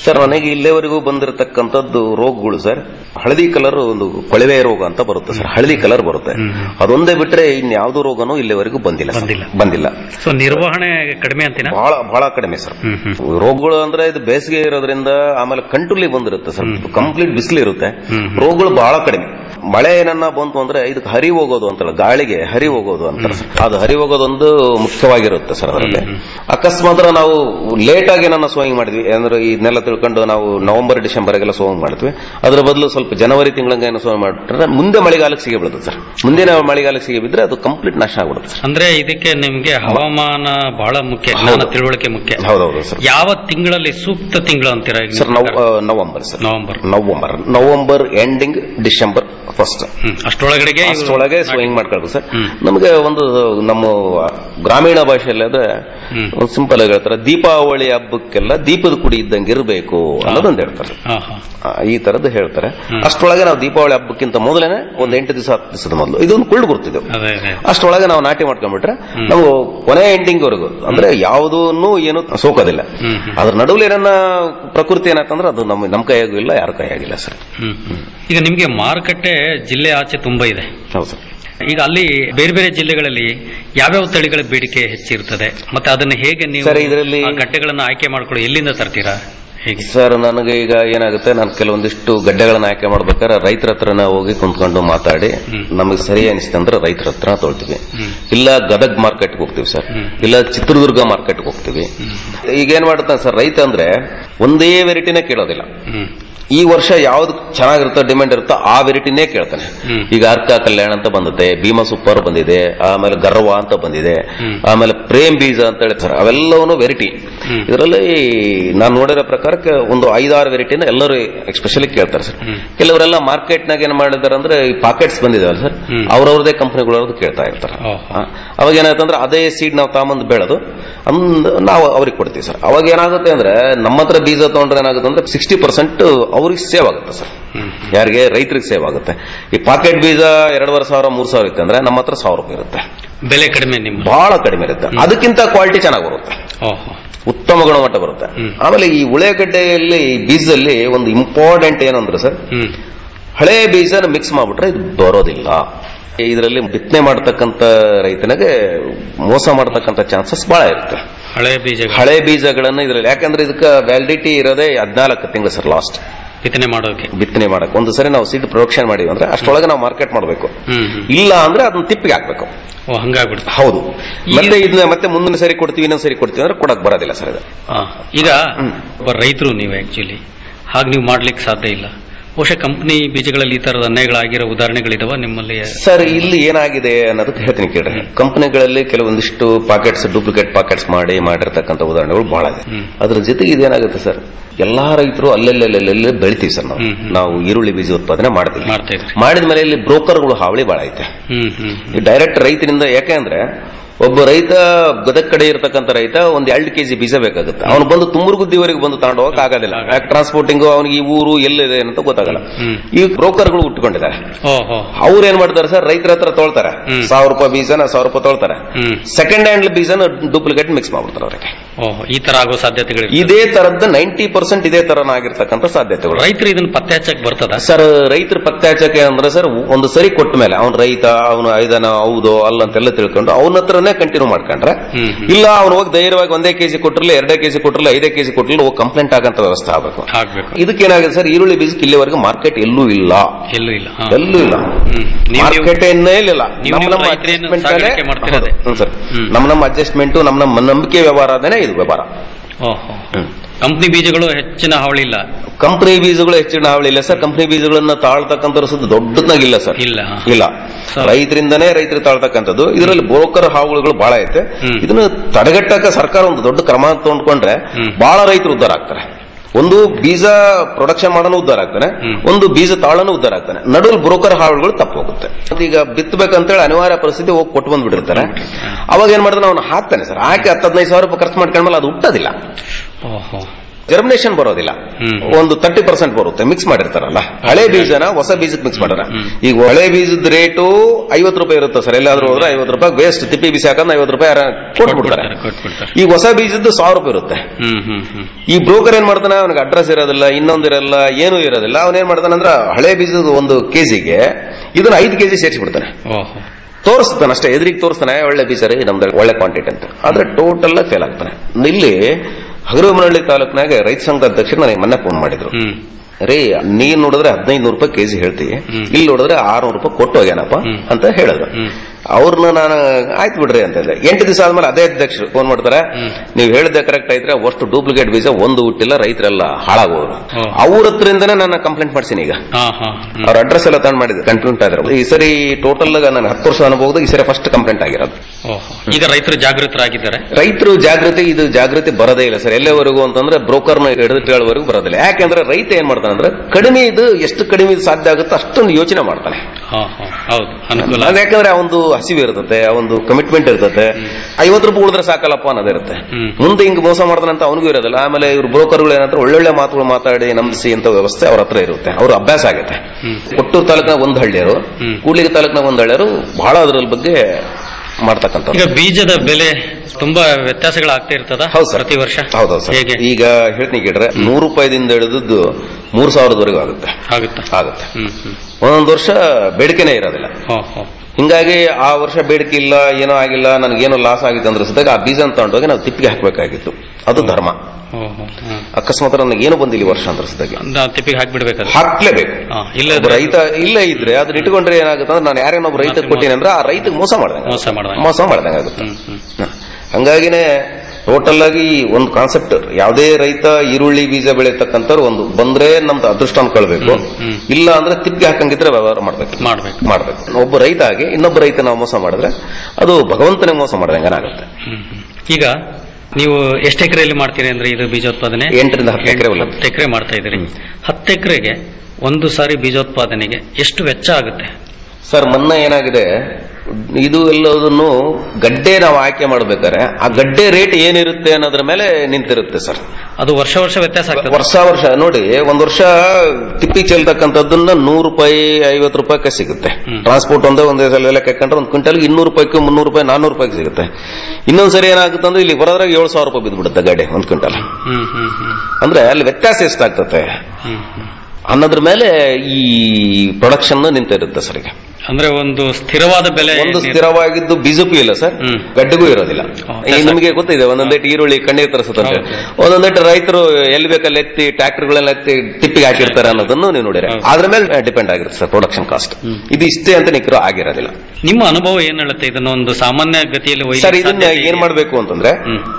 L: ಸರ್ ನನಗೆ ಇಲ್ಲಿವರೆಗೂ ಬಂದಿರತಕ್ಕಂಥದ್ದು ರೋಗಗಳು ಸರ್ ಹಳದಿ ಕಲರ್ ಒಂದು ಕೊಳವೆ ರೋಗ ಅಂತ ಬರುತ್ತೆ ಸರ್ ಹಳದಿ ಕಲರ್ ಬರುತ್ತೆ ಅದೊಂದೇ ಬಿಟ್ರೆ ಇನ್ಯಾವುದೋ ರೋಗನೂ ಇಲ್ಲಿವರೆಗೂ ಬಂದಿಲ್ಲ ಸರ್. ಬಂದಿಲ್ಲ
K: ಸೊ ನಿರ್ವಹಣೆ ಕಡಿಮೆ ಅಂತೀನ
L: ಬಹಳ ಬಹಳ ಕಡಿಮೆ ಸರ್ ರೋಗಗಳು ಅಂದ್ರೆ ಇದು ಬೇಸಿಗೆ ಇರೋದ್ರಿಂದ ಆಮೇಲೆ ಕಂಟ್ರೋಲಿ ಬಂದಿರುತ್ತೆ ಸರ್ ಕಂಪ್ಲೀಟ್ ಬಿಸಿಲು ಇರುತ್ತೆ ರೋಗಗಳು ಬಹಳ ಕಡಿಮೆ ಮಳೆ ಏನನ್ನ ಬಂತು ಅಂದ್ರೆ ಇದಕ್ಕೆ ಹರಿ ಹೋಗೋದು ಅಂತಲ್ಲ ಗಾಳಿಗೆ ಹರಿ ಹೋಗೋದು ಅಂತಾರೆ ಸರ್ ಅದು ಹರಿ ಹೋಗೋದೊಂದು ಮುಖ್ಯವಾಗಿರುತ್ತೆ ಸರ್ ಅದರಲ್ಲಿ ಅಕಸ್ಮಾತ್ ನಾವು ಲೇಟ್ ಆಗಿ ಏನನ್ನ ಸೋಯಿಂಗ್ ಮಾಡಿದ್ವಿ ಅಂದ್ರೆ ಇದನ್ನೆಲ್ಲ ತಿಳ್ಕೊಂಡು ನಾವು ನವೆಂಬರ್ ಡಿಸೆಂಬರ್ ಗೆಲ್ಲ ಸೋಯಿಂಗ್ ಮಾಡ್ತೀವಿ ಅದ್ರ ಬದಲು ಸ್ವಲ್ಪ ಜನವರಿ ತಿಂಗಳಂಗೆ ಏನೋ ಸೋಯಿಂಗ್ ಮಾಡಿಬಿಟ್ರೆ ಮುಂದೆ ಮಳೆಗಾಲಕ್ಕೆ ಸಿಗಿ ಬೀಳುತ್ತೆ ಸರ್ ಮುಂದಿನ ಮಳೆಗಾಲಕ್ಕೆ ಸಿಗಿ ಬಿದ್ರೆ ಅದು ಕಂಪ್ಲೀಟ್ ನಾಶ ಆಗ್ಬಿಡುತ್ತೆ ಸರ್
K: ಅಂದ್ರೆ ಇದಕ್ಕೆ ನಿಮ್ಗೆ ಹವಾಮಾನ ಬಹಳ ಮುಖ್ಯ ಜ್ಞಾನ ತಿಳುವಳಿಕೆ ಮುಖ್ಯ
L: ಹೌದೌದು ಸರ್
K: ಯಾವ ತಿಂಗಳಲ್ಲಿ ಸೂಕ್ತ ತಿಂಗಳು ಅಂತೀರಾ ಈಗ
L: ಸರ್ ನವ್- ಆ, November sir
K: November
L: November November ending December first
K: ಅಷ್ಟರೊಳಗಡೆಗೆ ಇವ್ರು
L: ಅಷ್ಟರೊಳಗೆ ಸ್ವಿಂಗ್ ಮಾಡ್ಕೊಳ್ಬೇಕು ಸರ್ ನಮಗೆ ಒಂದು ನಮ್ಮ ಗ್ರಾಮೀಣ ಭಾಷೆಯಲ್ಲಿ ಅದ್ರೆ ಒಂದು ಸಿಂಪಲ್ ಆಗಿ ಹೇಳ್ತಾರೆ ದೀಪಾವಳಿ ಹಬ್ಬಕ್ಕೆಲ್ಲ ದೀಪದ ಕುಡಿ ಇದ್ದಂಗೆ ಇರಬೇಕು ಅನ್ನೋದೊಂದು ಹೇಳ್ತಾರೆ
K: ಹಾ, ಹಾ.
L: ಆ, ಈ ತರದ್ದು ಹೇಳ್ತಾರೆ ಅಷ್ಟರೊಳಗೆ ನಾವು ದೀಪಾವಳಿ ಹಬ್ಬಕ್ಕಿಂತ ಮೊದಲೇನೆ ಒಂದ್ ಎಂಟು ದಿವಸ ಹತ್ತು ದಿವಸದ ಮೊದಲು ಇದೊಂದು ಕುಳ್ಳು ಬರ್ತಿದ್ದೆವು
K: ಅದೇ ಅದೇ
L: ಅಷ್ಟರೊಳಗೆ ನಾವು ನಾಟಿ ಮಾಡ್ಕೊಂಡ್ಬಿಟ್ರೆ ನಾವು ಕೊನೆ ಎಂಡಿಂಗ್ ವರೆಗೂ ಅಂದ್ರೆ ಯಾವುದನ್ನು ಏನು ಸೋಕೋದಿಲ್ಲ ಅದ್ರ ನಡುವೆ ಏನನ್ನ ಪ್ರಕೃತಿ ಏನಾಯ್ತಂದ್ರೆ ಅದು ನಮ್ಮ ನಮ್ಮ ಕೈಯಾಗೂ ಇಲ್ಲ ಯಾರ ಕೈಯಾಗಿಲ್ಲ ಸರ್
K: ಹ್ಮ್, ಹ್ಮ್. ಈಗ ನಿಮ್ಗೆ ಮಾರುಕಟ್ಟೆ ಜಿಲ್ಲೆ ಆಚೆ ತುಂಬಾ ಇದೆ
L: ಹೌದು ಸರ್
K: ಈಗ ಅಲ್ಲಿ ಬೇರೆ ಬೇರೆ ಜಿಲ್ಲೆಗಳಲ್ಲಿ ಯಾವ್ಯಾವ ತಳಿಗಳ ಬೇಡಿಕೆ ಹೆಚ್ಚಿರ್ತದೆ ಮತ್ತೆ ಅದನ್ನ ಹೇಗೆ ನೀವು
L: ಸರ್, ಇದರಲ್ಲಿ-
K: ಆ ಗಡ್ಡೆಗಳನ್ನ ಆಯ್ಕೆ ಮಾಡ್ಕೊಳ್ಳಿ ಎಲ್ಲಿಂದ ತರ್ತೀರಾ ಹೇಗೆ
L: ಸರ್ ನನಗೆ ಈಗ ಏನಾಗುತ್ತೆ ನಾನು ಕೆಲವೊಂದಿಷ್ಟು ಗಡ್ಡೆಗಳನ್ನ ಆಯ್ಕೆ ಮಾಡ್ಬೇಕಾದ್ರೆ ರೈತರ ಹತ್ರನ ಹೋಗಿ ಕುಂತ್ಕೊಂಡು ಮಾತಾಡಿ ನಮಗೆ ಸರಿ ಅನಿಸ್ತು ಅಂದ್ರೆ ರೈತರ ಹತ್ರ ತೊಳ್ತೀವಿ ಇಲ್ಲ ಗದಗ್ ಮಾರ್ಕೆಟ್ಗೆ ಹೋಗ್ತೀವಿ ಸರ್ ಇಲ್ಲ ಚಿತ್ರದುರ್ಗ ಮಾರ್ಕೆಟ್ಗೆ ಹೋಗ್ತೀವಿ ಈಗ ಏನ್ ಮಾಡ್ತಾನೆ ಸರ್ ರೈತ ಅಂದ್ರೆ ಒಂದೇ ವೆರೈಟಿನೇ ಕೇಳೋದಿಲ್ಲ ಈ ವರ್ಷ ಯಾವ್ದು ಚೆನ್ನಾಗಿರುತ್ತೋ ಡಿಮ್ಯಾಂಡ್ ಇರುತ್ತೋ ಆ ವೆರೈಟಿನೇ ಕೇಳ್ತಾನೆ ಈಗ ಅರ್ಕ ಕಲ್ಯಾಣ ಅಂತ ಬಂದಿದೆ ಭೀಮಾ ಸೂಪರ್ ಬಂದಿದೆ ಆಮೇಲೆ ಗರ್ವ ಅಂತ ಬಂದಿದೆ ಆಮೇಲೆ ಪ್ರೇಮ್ ಬೀಜ ಅಂತ ಹೇಳಿ ಸರ್ ಅವೆಲ್ಲವೂ ವೆರೈಟಿ ಇದರಲ್ಲಿ ನಾನು ನೋಡಿರೋ ಪ್ರಕಾರಕ್ಕೆ ಒಂದು ಐದಾರು ವೆರೈಟಿನ ಎಲ್ಲರೂ ಎಕ್ಸ್ಪೆಷಲಿ ಕೇಳ್ತಾರೆ ಸರ್ ಕೆಲವರೆಲ್ಲ ಮಾರ್ಕೆಟ್ ನಾಗ ಏನ್ ಮಾಡಿದಾರೆ ಅಂದ್ರೆ ಈ ಪಾಕೆಟ್ಸ್ ಬಂದಿದಾವಲ್ಲ ಸರ್ ಅವ್ರವ್ರದೇ ಕಂಪನಿಗಳವ್ರದ್ದು ಕೇಳ್ತಾ ಇರ್ತಾರೆ ಹಾ. ಅವಾಗ ಏನಾಯ್ತಂದ್ರೆ ಅದೇ ಸೀಡ್ ನಾವು ತಾಂಬಂದು ಬೆಳೆದು ಅಂದ್ ನಾವು ಅವ್ರಿಗೆ ಕೊಡ್ತೀವಿ ಸರ್ ಅವಾಗ ಏನಾಗುತ್ತೆ ಅಂದ್ರೆ ನಮ್ಮ ಹತ್ರ ಬೀಜ ತಗೊಂಡ್ರೆ ಏನಾಗುತ್ತೆ ಅಂದ್ರೆ ಸಿಕ್ಸ್ಟಿ ಪರ್ಸೆಂಟ್ ಅವ್ರಿಗೆ ಸೇವ್ ಆಗುತ್ತೆ ಸರ್ ಯಾರಿಗೆ ರೈತರಿಗೆ ಸೇವ್ ಆಗುತ್ತೆ ಈ ಪಾಕೆಟ್ ಬೀಜ ಎರಡೂವರೆ ಸಾವಿರ ಮೂರ್ ಸಾವಿರ ಇತ್ತು ಅಂದ್ರೆ ನಮ್ಮ ಹತ್ರ ಸಾವಿರ ರೂಪಾಯಿ ಇರುತ್ತೆ
K: ಬೆಲೆ ಕಡಿಮೆ ನಿಮ್ಮ
L: ಬಹಳ ಕಡಿಮೆ ಇರುತ್ತೆ ಅದಕ್ಕಿಂತ ಕ್ವಾಲಿಟಿ ಚೆನ್ನಾಗಿ ಬರುತ್ತೆ
K: ಓಹೋ
L: ಉತ್ತಮ ಗುಣಮಟ್ಟ ಬರುತ್ತೆ ಆಮೇಲೆ ಈ ಉಳ್ಳಾಗಡ್ಡೆಯಲ್ಲಿ ಈ ಬೀಜದಲ್ಲಿ ಒಂದು ಇಂಪಾರ್ಟೆಂಟ್ ಏನಂದ್ರೆ ಸರ್ ಹಳೆ ಬೀಜನ ಮಿಕ್ಸ್ ಮಾಡ್ಬಿಟ್ರೆ ಇದು ಬರೋದಿಲ್ಲ ಇದರಲ್ಲಿ ಬಿತ್ತನೆ ಮಾಡತಕ್ಕಂತ ರೈತನಿಗೆ ಮೋಸ ಮಾಡತಕ್ಕಂತ ಚಾನ್ಸಸ್ ಬಹಳ ಇರುತ್ತೆ
K: ಹಳೆ ಬೀಜ
L: ಹಳೆ ಬೀಜಗಳನ್ನ ಇದರಲ್ಲಿ ಯಾಕಂದ್ರೆ ಇದಕ್ಕೆ ವ್ಯಾಲಿಡಿಟಿ ಇರೋದೇ ಹದಿನಾಲ್ಕು ತಿಂಗಳು ಸರ್ ಲಾಸ್ಟ್
K: ಬಿತ್ತನೆ ಮಾಡೋಕೆ
L: ಬಿತ್ತನೆ ಮಾಡಕ್ಕೆ ಒಂದು ಸರಿ ನಾವು ಸೀಡ್ ಪ್ರೊಡಕ್ಷನ್ ಮಾಡಿವಿ ಅಂದ್ರೆ ಅಷ್ಟೊಳಗೆ ನಾವು ಮಾರ್ಕೆಟ್ ಮಾಡಬೇಕು
K: ಹ್ಮ್ ಹ್ಮ್.
L: ಇಲ್ಲ ಅಂದ್ರೆ ಅದನ್ನ ತಿಪ್ಪಿಗೆ ಹಾಕ್ಬೇಕು
K: ಓ ಹಂಗಾಗ್ಬಿಡುತ್ತೆ
L: ಹೌದು ಮತ್ತೆ ಇದನ್ನ ಮತ್ತೆ ಮುಂದಿನ ಸರಿ ಕೊಡ್ತೀವಿ ಇನ್ನೊಂದ್ ಸರಿ ಕೊಡ್ತೀವಿ ಅಂದ್ರೆ ಕೊಡಕ್ ಬರೋದಿಲ್ಲ ಸರ್ ಇದು
K: ಆ, ಈಗ ಒಬ್ಬ ರೈತರು ನೀವು ಆಕ್ಚುಲಿ ಹಾಗೆ ನೀವು ಮಾಡ್ಲಿಕ್ಕೆ ಸಾಧ್ಯ ಇಲ್ಲ ಬಹುಶಃ ಕಂಪನಿ ಬೀಜಗಳಲ್ಲಿ ಈ ತರದ ಅನ್ಯಾಯಗಳಾಗಿರೋ ಉದಾಹರಣೆಗಳಿದಾವ ನಿಮ್ಮಲ್ಲಿ
L: ಸರ್ ಇಲ್ಲಿ ಏನಾಗಿದೆ ಅನ್ನೋದಕ್ಕೆ ಹೇಳ್ತೀನಿ ಕೇಳ್ರಿ ಕಂಪನಿಗಳಲ್ಲಿ ಕೆಲವೊಂದಿಷ್ಟು ಪಾಕೆಟ್ಸ್ ಡೂಪ್ಲಿಕೇಟ್ ಪಾಕೆಟ್ಸ್ ಮಾಡಿ ಮಾಡಿರ್ತಕ್ಕಂಥ ಉದಾಹರಣೆಗಳು ಬಹಳ ಇದೆ ಅದ್ರ ಜೊತೆಗೆ ಇದೇನಾಗುತ್ತೆ ಸರ್ ಎಲ್ಲಾ ರೈತರು ಅಲ್ಲೆಲ್ಲೆಲ್ಲೆಲ್ಲೆ ಬೆಳಿತೀವಿ ಸರ್ ನಾವು ನಾವು ಈರುಳ್ಳಿ ಬೀಜ ಉತ್ಪಾದನೆ ಮಾಡ್ತೀವಿ ಮಾಡಿದ ಮೇಲೆ ಇಲ್ಲಿ ಬ್ರೋಕರ್ಗಳು ಹಾವಳಿ ಬಹಳ ಐತೆ
K: ಹ್ಮ್ ಹ್ಮ್
L: ಈ ಡೈರೆಕ್ಟ್ ರೈತನಿಂದ ಯಾಕೆಂದ್ರೆ ಒಬ್ಬ ರೈತ ಗದಗ ಕಡೆ ಇರತಕ್ಕಂತ ರೈತ ಒಂದ್ ಎರಡು ಕೆಜಿ ಬೀಜ ಬೇಕಾಗುತ್ತೆ ಅವನು ಬಂದು ತುಮರುಗುದ್ದಿವರೆಗೆ ಬಂದು ತಗೊಂಡು ಹೋಗಕ್ ಆಗೋದಿಲ್ಲ ಯಾಕೆ ಟ್ರಾನ್ಸ್ಪೋರ್ಟಿಂಗ್ ಅವನಿಗೆ ಈ ಊರು ಎಲ್ಲಿದೆ ಅಂತ ಗೊತ್ತಾಗಲ್ಲ ಈ ಬ್ರೋಕರ್ಗಳು ಉಟ್ಕೊಂಡಿದ್ದಾರೆ
K: ಓಹೋ
L: ಅವ್ರು ಏನ್ ಮಾಡ್ತಾರೆ ಸರ್ ರೈತರ ಹತ್ರ ತೊಳ್ತಾರೆ ಸಾವಿರ ರೂಪಾಯಿ ಬೀಜನ ಸಾವಿರ ರೂಪಾಯಿ ತೊಳ್ತಾರೆ ಸೆಕೆಂಡ್ ಹ್ಯಾಂಡ್ ಬೀಜನ ಡೂಪ್ಲಿಕೇಟ್ ಮಿಕ್ಸ್ ಮಾಡ್ಬಿಡ್ತಾರೆ ಅವರಿಗೆ
K: ಓಹೋ ಈ ತರ ಆಗೋ ಸಾಧ್ಯತೆಗಳು
L: ಇದೇ ತರದ್ದು ನೈಂಟಿ ಪರ್ಸೆಂಟ್ ಇದೇ ತರನಾಗಿರ್ತಕ್ಕಂಥ ಸಾಧ್ಯತೆಗಳು
K: ರೈತರು ಇದನ್ನ ಪತ್ತೆ ಹಚ್ಚಕ್ ಬರ್ತದ
L: ಸರ್ ರೈತರ ಪತ್ತೆ ಹಚ್ಚಕ್ಕೆ ಅಂದ್ರೆ ಸರ್ ಒಂದು ಸರಿ ಕೊಟ್ಟ ಮೇಲೆ ಅವ್ನ ರೈತ ಅವನು ಐದನ ಹೌದು ಅಲ್ಲ ಅಂತೆಲ್ಲ ತಿಳ್ಕೊಂಡು ಅವನ ಹತ್ರನೇ ಕಂಟಿನ್ಯೂ ಮಾಡ್ಕೊಂಡ್ರೆ ಇಲ್ಲ ಅವ್ನು ಹೋಗಿ ಧೈರ್ಯವಾಗಿ ಒಂದೇ ಕೆಜಿ ಕೊಟ್ಟಿರಲಿ ಎರಡೇ ಕೆಜಿ ಕೊಟ್ಟಿರಲಿ ಐದೇ ಕೆಜಿ ಕೊಟ್ಟಿರಲಿ ಹೋಗಿ ಕಂಪ್ಲೇಂಟ್ ಆಗಂತ ವ್ಯವಸ್ಥೆ ಆಗಬೇಕು
K: ಆಗ್ಬೇಕು
L: ಇದಕ್ಕೇನಾಗಿದೆ ಸರ್ ಈರುಳ್ಳಿ ಬೀಜಕ್ಕೆ ಇಲ್ಲಿವರೆಗೂ ಮಾರ್ಕೆಟ್ ಎಲ್ಲೂ ಇಲ್ಲ
K: ಎಲ್ಲೂ ಇಲ್ಲ ಹಾ.
L: ಎಲ್ಲೂ ಇಲ್ಲ
K: ನೀವು-
L: ಮಾರ್ಕೆಟ್ ಇನ್ನೇ ಇಲ್ಲ
K: ನೀವು-
L: ನಮ್ಮ
K: ನೀವು
L: ನಮ್ಮ
K: ರೈತರೇನು
L: adjustment
K: ಸಾಗಾಣಿಕೆ
L: ಅಲ್ಲೇ-
K: ಮಾಡ್ತಿರೋದೇ?
L: ಹೌದು, ಸರ್ ನಮ್ಮ ನಮ್ಮ ಅಡ್ಜಸ್ಟ್ಮೆಂಟ್ ನಮ್ಮ ನಮ್ಮ ನಂಬಿಕೆ ವ್ಯವಹಾರನೇ ಇದು ವ್ಯವಹಾರ
K: ಓಹೋ ಕಂಪನಿ ಬೀಜಗಳು ಹೆಚ್ಚಿನ ಹಾವಳಿ ಇಲ್ಲ
L: ಕಂಪನಿ ಬೀಜಗಳು ಹೆಚ್ಚಿನ ಹಾವಳಿ ಇಲ್ಲ ಸರ್ ಕಂಪನಿ ಬೀಜಗಳನ್ನ ತಾಳ್ತಕ್ಕಂಥ ಸುದ್ದಿ ದೊಡ್ಡದಾಗಿಲ್ಲ ಸರ್
K: ಇಲ್ಲ
L: ಇಲ್ಲ ರೈತರಿಂದನೇ ರೈತರು ತಾಳ್ತಕ್ಕಂಥದ್ದು ಇದರಲ್ಲಿ ಬ್ರೋಕರ್ ಹಾವುಗಳು ಬಹಳ ಐತೆ ಇದನ್ನ ತಡೆಗಟ್ಟಕ್ಕೆ ಸರ್ಕಾರ ಒಂದು ದೊಡ್ಡ ಕ್ರಮ ತಗೊಂಡ್ಕೊಂಡ್ರೆ ಬಹಳ ರೈತರು ಉದ್ಧಾರ ಆಗ್ತಾರೆ ಒಂದು ಬೀಜ ಪ್ರೊಡಕ್ಷನ್ ಮಾಡೋನು ಉದ್ಧಾರ ಆಗ್ತಾನೆ ಒಂದು ಬೀಜ ತಾಳನು ಉದ್ಧಾರ ಆಗ್ತಾನೆ ನಡುವಲ್ಲಿ ಬ್ರೋಕರ್ ಹಾವುಗಳು ತಪ್ಪು ಹೋಗುತ್ತೆ ಮತ್ತೆ ಈಗ ಬಿತ್ತಬೇಕಂತೇಳಿ ಅನಿವಾರ್ಯ ಪರಿಸ್ಥಿತಿ ಹೋಗಿ ಕೊಟ್ಟು ಬಂದ್ಬಿಟ್ಟಿರ್ತಾರೆ ಅವಾಗ ಏನ್ ಮಾಡ್ತಾನೆ ಅವನು ಹಾಕ್ತಾನೆ ಸರ್ ಹಾಕಿ ಹತ್ತು ಹದಿನೈದು ಸಾವಿರ ರೂಪಾಯಿ ಖರ್ಚು ಮಾಡ್ಕೊಂಡ್ಮೇಲೆ ಅದು ಹುಟ್ಟೋದಿಲ್ಲ
K: ಓಹೋ
L: ಜರ್ಮಿನೇಷನ್ ಬರೋದಿಲ್ಲ ಒಂದು ತರ್ಟಿ ಪರ್ಸೆಂಟ್ ಬರುತ್ತೆ ಮಿಕ್ಸ್ ಮಾಡಿರ್ತಾರಲ್ಲ ಹಳೆ ಬೀಜನ ಹೊಸ ಬೀಜಕ್ಕೆ ಮಿಕ್ಸ್ ಮಾಡ್ಯಾರ ಈಗ ಹಳೆ ಬೀಜದ ರೇಟು ಐವತ್ತು ರೂಪಾಯಿ ಇರುತ್ತೆ ಸರ್ ಎಲ್ಲಾದ್ರೂ ಹೋದ್ರೆ ಐವತ್ತು ರೂಪಾಯಿ ವೇಸ್ಟ್ ತಿಪ್ಪಿ ಬಿಸಿ ಹಾಕಂದ್ರೆ ಐವತ್ತು ರೂಪಾಯಿ ಯಾರ ಕೊಟ್ಬಿಡ್ತಾರೆ ಈಗ ಹೊಸ ಬೀಜದ್ದು ಸಾವಿರ ರೂಪಾಯಿ ಇರುತ್ತೆ ಈ ಬ್ರೋಕರ್ ಏನ್ ಮಾಡ್ತಾನೆ ಅವನಿಗೆ ಅಡ್ರೆಸ್ ಇರೋದಿಲ್ಲ ಇನ್ನೊಂದು ಇರಲ್ಲ ಏನೂ ಇರೋದಿಲ್ಲ ಅವನ್ ಏನ್ ಮಾಡ್ತಾನೆ ಅಂದ್ರೆ ಹಳೆ ಬೀಜದ ಒಂದು ಕೆಜಿಗೆ ಇದನ್ನ ಐದು ಕೆಜಿ ಸೇರಿಸ್ಬಿಡ್ತಾನೆ ತೋರಿಸ್ತಾನೆ ಅಷ್ಟೇ ಎದುರಿಗೆ ತೋರಿಸ್ತಾನೆ ಒಳ್ಳೆ ಬೀಜ ರೀ ನಮ್ದು ಒಳ್ಳೆ ಕ್ವಾಂಟಿಟಿ ಅಂತ ಆದ್ರೆ ಟೋಟಲ್ ಫೇಲ್ ಆಗ್ತಾನೆ ಇಲ್ಲಿ ಹಗರುಮನಹಳ್ಳಿ ತಾಲೂಕಿನಾಗ ರೈತ ಸಂಘ ಅಧ್ಯಕ್ಷರು ನನಗೆ ಮೊನ್ನೆ ಫೋನ್ ಮಾಡಿದ್ರು ರೀ ನೀನ್ ನೋಡಿದ್ರೆ ಹದಿನೈದು ನೂರು ರೂಪಾಯಿ ಕೆಜಿ ಹೇಳ್ತೀವಿ ಇಲ್ಲಿ ನೋಡಿದ್ರೆ ಆರ್ನೂರು ರೂಪಾಯಿ ಕೊಟ್ಟು ಹೋಗ್ಯಾನಪ್ಪ ಅಂತ ಹೇಳಿದ್ರು ಅವ್ರನ್ನ ನಾನು ಆಯ್ತು ಬಿಡ್ರಿ ಅಂತ ಹೇಳಿದೆ ಎಂಟು ದಿವಸ ಆದ್ಮೇಲೆ ಅದೇ ಅಧ್ಯಕ್ಷರು ಫೋನ್ ಮಾಡ್ತಾರೆ ನೀವು ಹೇಳಿದ್ದೆ ಕರೆಕ್ಟ್ ಐತ್ರೆ ಅಷ್ಟು ಡೂಪ್ಲಿಕೇಟ್ ಬೀಜ ಒಂದು ಹುಟ್ಟಿಲ್ಲ ರೈತರೆಲ್ಲ ಹಾಳಾಗೋರು ಅವ್ರ ಹತ್ರದಿಂದನೇ ನಾನು ಕಂಪ್ಲೇಂಟ್ ಮಾಡ್ತೀನಿ ಈಗ ಅವ್ರ ಅಡ್ರೆಸ್ ಎಲ್ಲ ತಂದು ಮಾಡಿದೆ ಕಂಪ್ಲೇಂಟ್ ಆಗಿರೋ ಈ ಸರಿ ಟೋಟಲ್ ನಾನು ಹತ್ತು ವರ್ಷ ಅನುಭವದ ಈ ಸರಿ ಫಸ್ಟ್ ಕಂಪ್ಲೇಂಟ್ ಆಗಿರೋದು
K: ಈಗ ರೈತರು ಜಾಗೃತರಾಗಿದ್ದಾರೆ
L: ರೈತರು ಜಾಗೃತಿ ಇದು ಜಾಗೃತಿ ಬರೋದೇ ಇಲ್ಲ ಸರ್ ಎಲ್ಲವರೆಗೂ ಅಂತಂದ್ರೆ ಬ್ರೋಕರ್ನ ಹಿಡಿದಿಟ್ಟವರೆಗೂ ಬರೋದಿಲ್ಲ ಯಾಕೆಂದ್ರೆ ರೈತ ಏನ್ ಮಾಡ್ತಾನೆ ಅಂದ್ರೆ ಕಡಿಮೆ ಇದು ಎಷ್ಟು ಕಡಿಮೆ ಇದು ಸಾಧ್ಯ ಆಗುತ್ತೋ ಅಷ್ಟೊಂದು ಯೋಚನೆ ಮಾಡ್ತಾನೆ
K: ಹೌದು ಅನುಕೂಲ
L: ಅದು ಯಾಕಂದ್ರೆ ಆ ಒಂದು ಹಸಿವು ಇರ್ತದೆ ಆ ಒಂದು ಕಮಿಟ್ಮೆಂಟ್ ಇರ್ತದೆ ಐವತ್ತು ರೂಪಾಯಿ ಉಳಿದ್ರೆ ಸಾಕಲ್ಲಪ್ಪ ಅನ್ನೋದಿರುತ್ತೆ ಮುಂದೆ ಹಿಂಗ್ ಮೋಸ ಮಾಡ್ತಾನೆ ಅಂತ ಅವನಿಗೂ ಇರೋದಿಲ್ಲ ಆಮೇಲೆ ಇವ್ರು ಬ್ರೋಕರ್ಗಳು ಏನಂದ್ರೆ ಒಳ್ಳೊಳ್ಳೆ ಮಾತುಗಳು ಮಾತಾಡಿ ನಂಬಿಸಿ ಅಂತ ವ್ಯವಸ್ಥೆ ಅವ್ರ ಹತ್ರ ಇರುತ್ತೆ ಅವ್ರ ಅಭ್ಯಾಸ ಆಗುತ್ತೆ ಕೊಟ್ಟೂರು ತಾಲೂಕಿನ ಒಂದು ಹಳ್ಳಿಯರು ಕೂಡ್ಲಿಗಿ ತಾಲೂಕಿನ ಒಂದು ಹಳ್ಳಿಯರು ಬಹಳ ಅದ್ರ ಬಗ್ಗೆ ಮಾಡ್ತಕ್ಕಂಥ
K: ಈಗ ಬೀಜದ ಬೆಲೆ ತುಂಬಾ ವ್ಯತ್ಯಾಸಗಳಾಗ್ತಾ ಇರ್ತದ ಪ್ರತಿ ವರ್ಷ
L: ಹೌದೌದು ಸರ್
K: ಹೇಗೆ
L: ಈಗ ಹೇಳ್ತೀನಿ ಕೇಳ್ರೆ ನೂರು ರೂಪಾಯಿದಿಂದ ಹಿಡಿದದ್ದು ಮೂರ್ ಸಾವಿರದವರೆಗೂ ಆಗುತ್ತೆ
K: ಆಗುತ್ತಾ
L: ಆಗುತ್ತೆ ಒಂದೊಂದು ವರ್ಷ ಬೇಡಿಕೆನೇ ಇರೋದಿಲ್ಲ ಹಿಂಗಾಗಿ ಆ ವರ್ಷ ಬೇಡಿಕೆ ಇಲ್ಲ ಏನೋ ಆಗಿಲ್ಲ ನನಗೇನೋ ಲಾಸ್ ಆಗಿದೆ ಅಂದ್ರೆ ಸದಾಗ ಆ ಬೀಜ ತಗೊಂಡೋಗಿ ನಾವು ತಿಪ್ಪಿಗೆ ಹಾಕ್ಬೇಕಾಗಿತ್ತು ಅದು ಧರ್ಮ ಅಕಸ್ಮಾತ್ ನನಗೆ ಏನು ಬಂದಿಲ್ಲ ಈ ವರ್ಷ ಅಂದ್ರೆ ಸದಾಗ
K: ತಿಪ್ಪಿಗೆ ಹಾಕ್ಬಿಡ್ಬೇಕಾದ್ರೆ
L: ಹಾಕ್ಲೇಬೇಕು
K: ಇಲ್ಲ
L: ಒಬ್ಬ ರೈತ ಇಲ್ಲ ಇದ್ರೆ ಅದನ್ನ ಇಟ್ಕೊಂಡ್ರೆ ಏನಾಗುತ್ತೆ ಅಂದ್ರೆ ನಾನು ಯಾರೇನೊಬ್ಬ ರೈತ ಕೊಟ್ಟಿನಿ ಅಂದ್ರೆ ಆ ರೈತಗೆ ಮೋಸ ಮಾಡ್ದಂಗೆ
K: ಮೋಸ ಮಾಡ್ದಂಗೆ.
L: ಮೋಸ ಮಾಡ್ದಂಗೆ ಆಗುತ್ತೆ ಹ. ಹಂಗಾಗಿನೇ ಟೋಟಲ್ ಆಗಿ ಒಂದು ಕಾನ್ಸೆಪ್ಟ್ ಯಾವುದೇ ರೈತ ಈರುಳ್ಳಿ ಬೀಜ ಬೆಳೀತಕ್ಕಂಥವ್ರು ಒಂದು ಬಂದ್ರೆ ನಮ್ದು ಅದೃಷ್ಟ ಅನ್ಕೊಳ್ಬೇಕು ಇಲ್ಲ ಅಂದ್ರೆ ತಿಪ್ಪಿಗೆ ಹಾಕಂಗಿದ್ರೆ ವ್ಯವಹಾರ ಮಾಡ್ಬೇಕು
K: ಮಾಡ್ಬೇಕು
L: ಮಾಡ್ಬೇಕು ಒಬ್ಬ ರೈತ ಆಗಿ ಇನ್ನೊಬ್ಬ ರೈತ ನಾವು ಮೋಸ ಮಾಡಿದ್ರೆ ಅದು ಭಗವಂತನೇ ಮೋಸ ಮಾಡ್ದಂಗೆ ಆಗುತ್ತೆ
K: ಈಗ ನೀವು ಎಷ್ಟು ಎಕರೆಯಲ್ಲಿ ಮಾಡ್ತೀರಿ ಅಂದ್ರೆ ಇದು ಬೀಜೋತ್ಪಾದನೆ
L: ಎಂಟರಿಂದ ಹತ್ತು ಎಕರೆ ಹೊಲ.
K: ಹತ್ತು ಎಕರೆ ಮಾಡ್ತಾ ಇದ್ದೀರಿ ಹತ್ತು ಎಕರೆಗೆ ಒಂದು ಸಾರಿ ಬೀಜೋತ್ಪಾದನೆಗೆ ಎಷ್ಟು ವೆಚ್ಚ ಆಗುತ್ತೆ
L: ಸರ್ ಮೊನ್ನೆ ಏನಾಗಿದೆ ಇದು ಎಲ್ಲದನ್ನು ಗಡ್ಡೆ ನಾವು ಆಯ್ಕೆ ಮಾಡ್ಬೇಕಾದ್ರೆ ಆ ಗಡ್ಡೆ ರೇಟ್ ಏನಿರುತ್ತೆ ಅನ್ನೋದ್ರ ಮೇಲೆ ನಿಂತಿರುತ್ತೆ ಸರ್
K: ಅದು ವರ್ಷ ವರ್ಷ ವ್ಯತ್ಯಾಸ ಆಗ್ತದೆ
L: ವರ್ಷ ವರ್ಷ ನೋಡಿ ಒಂದ್ ವರ್ಷ ತಿಪ್ಪಿ ಚೆಲ್ತಕ್ಕಂಥದ್ದನ್ನ ನೂರು ರೂಪಾಯಿ ಐವತ್ತು ರೂಪಾಯಿಗೆ ಸಿಗುತ್ತೆ ಟ್ರಾನ್ಸ್ಪೋರ್ಟ್ ಒಂದೇ ಒಂದೇ ಸಲ ಲೆಕ್ಕ ಹಾಕೊಂಡ್ರೆ ಒಂದು ಕ್ವಿಂಟಲ್ ಇನ್ನೂರು ರೂಪಾಯಿಗೆ ಮುನ್ನೂರು ರೂಪಾಯಿ ನಾನ್ನೂರು ರೂಪಾಯಿಗೆ ಸಿಗುತ್ತೆ ಇನ್ನೊಂದ್ಸರಿ ಏನಾಗುತ್ತೆ ಅಂದ್ರೆ ಇಲ್ಲಿ ಬರೋದ್ರಾಗ ಏಳು ಸಾವಿರ ರೂಪಾಯಿ ಬಿದ್ದುಬಿಡುತ್ತೆ ಗಾಡಿ ಒಂದು ಕ್ವಿಂಟಲ್
K: ಹ್ಮ್ ಹ್ಮ್ ಹ್ಮ್
L: ಅಂದ್ರೆ ಅಲ್ಲಿ ವ್ಯತ್ಯಾಸ ಎಷ್ಟಾಗ್ತದೆ ಅನ್ನೋದ್ರ ಮೇಲೆ ಈ ಪ್ರೊಡಕ್ಷನ್ ನಿಂತಿರುತ್ತೆ ಸರ್ ಈಗ
K: ಅಂದ್ರೆ ಒಂದು ಸ್ಥಿರವಾದ ಬೆಲೆ
L: ಒಂದು ಸ್ಥಿರವಾಗಿದ್ದು ಬೀಜಕ್ಕೂ ಇಲ್ಲ ಸರ್ ಗಡ್ಡೆಗೂ ಇರೋದಿಲ್ಲ ಈಗ ನಿಮಗೆ ಗೊತ್ತಿದೆ ಒಂದೊಂದೇಟು ಈರುಳ್ಳಿ ಕಣ್ಣೀರ್ ತರಿಸುತ್ತೆ ಒಂದೊಂದೇಟು ರೈತರು ಎಲ್ಲಿ ಬೇಕಲ್ಲಿ ಎತ್ತಿ ಟ್ರ್ಯಾಕ್ಟರ್ಗಳೆಲ್ಲ ಎತ್ತಿ ತಿಪ್ಪಿಗೆ ಹಾಕಿರ್ತಾರೆ ಅನ್ನೋದನ್ನು ನೀವು ನೋಡಿರಿ ಅದ್ರ ಮೇಲೆ ಡಿಪೆಂಡ್ ಆಗಿರುತ್ತೆ ಸರ್ ಪ್ರೊಡಕ್ಷನ್ ಕಾಸ್ಟ್ ಇದು ಇಷ್ಟೇ ಅಂತ ನಿಖರ ಆಗಿರೋದಿಲ್ಲ
K: ನಿಮ್ಮ ಅನುಭವ ಏನ್ ಹೇಳುತ್ತೆ ಇದನ್ನ ಒಂದು ಸಾಮಾನ್ಯ ಗತಿಯಲ್ಲಿ ಒಯ್ಲಿಕ್ಕೆ
L: ಸರ್ ಇದನ್ನ
K: ಸಾಧ್ಯತೆ
L: ಏನ್ ಮಾಡ್ಬೇಕು ಅಂತಂದ್ರೆ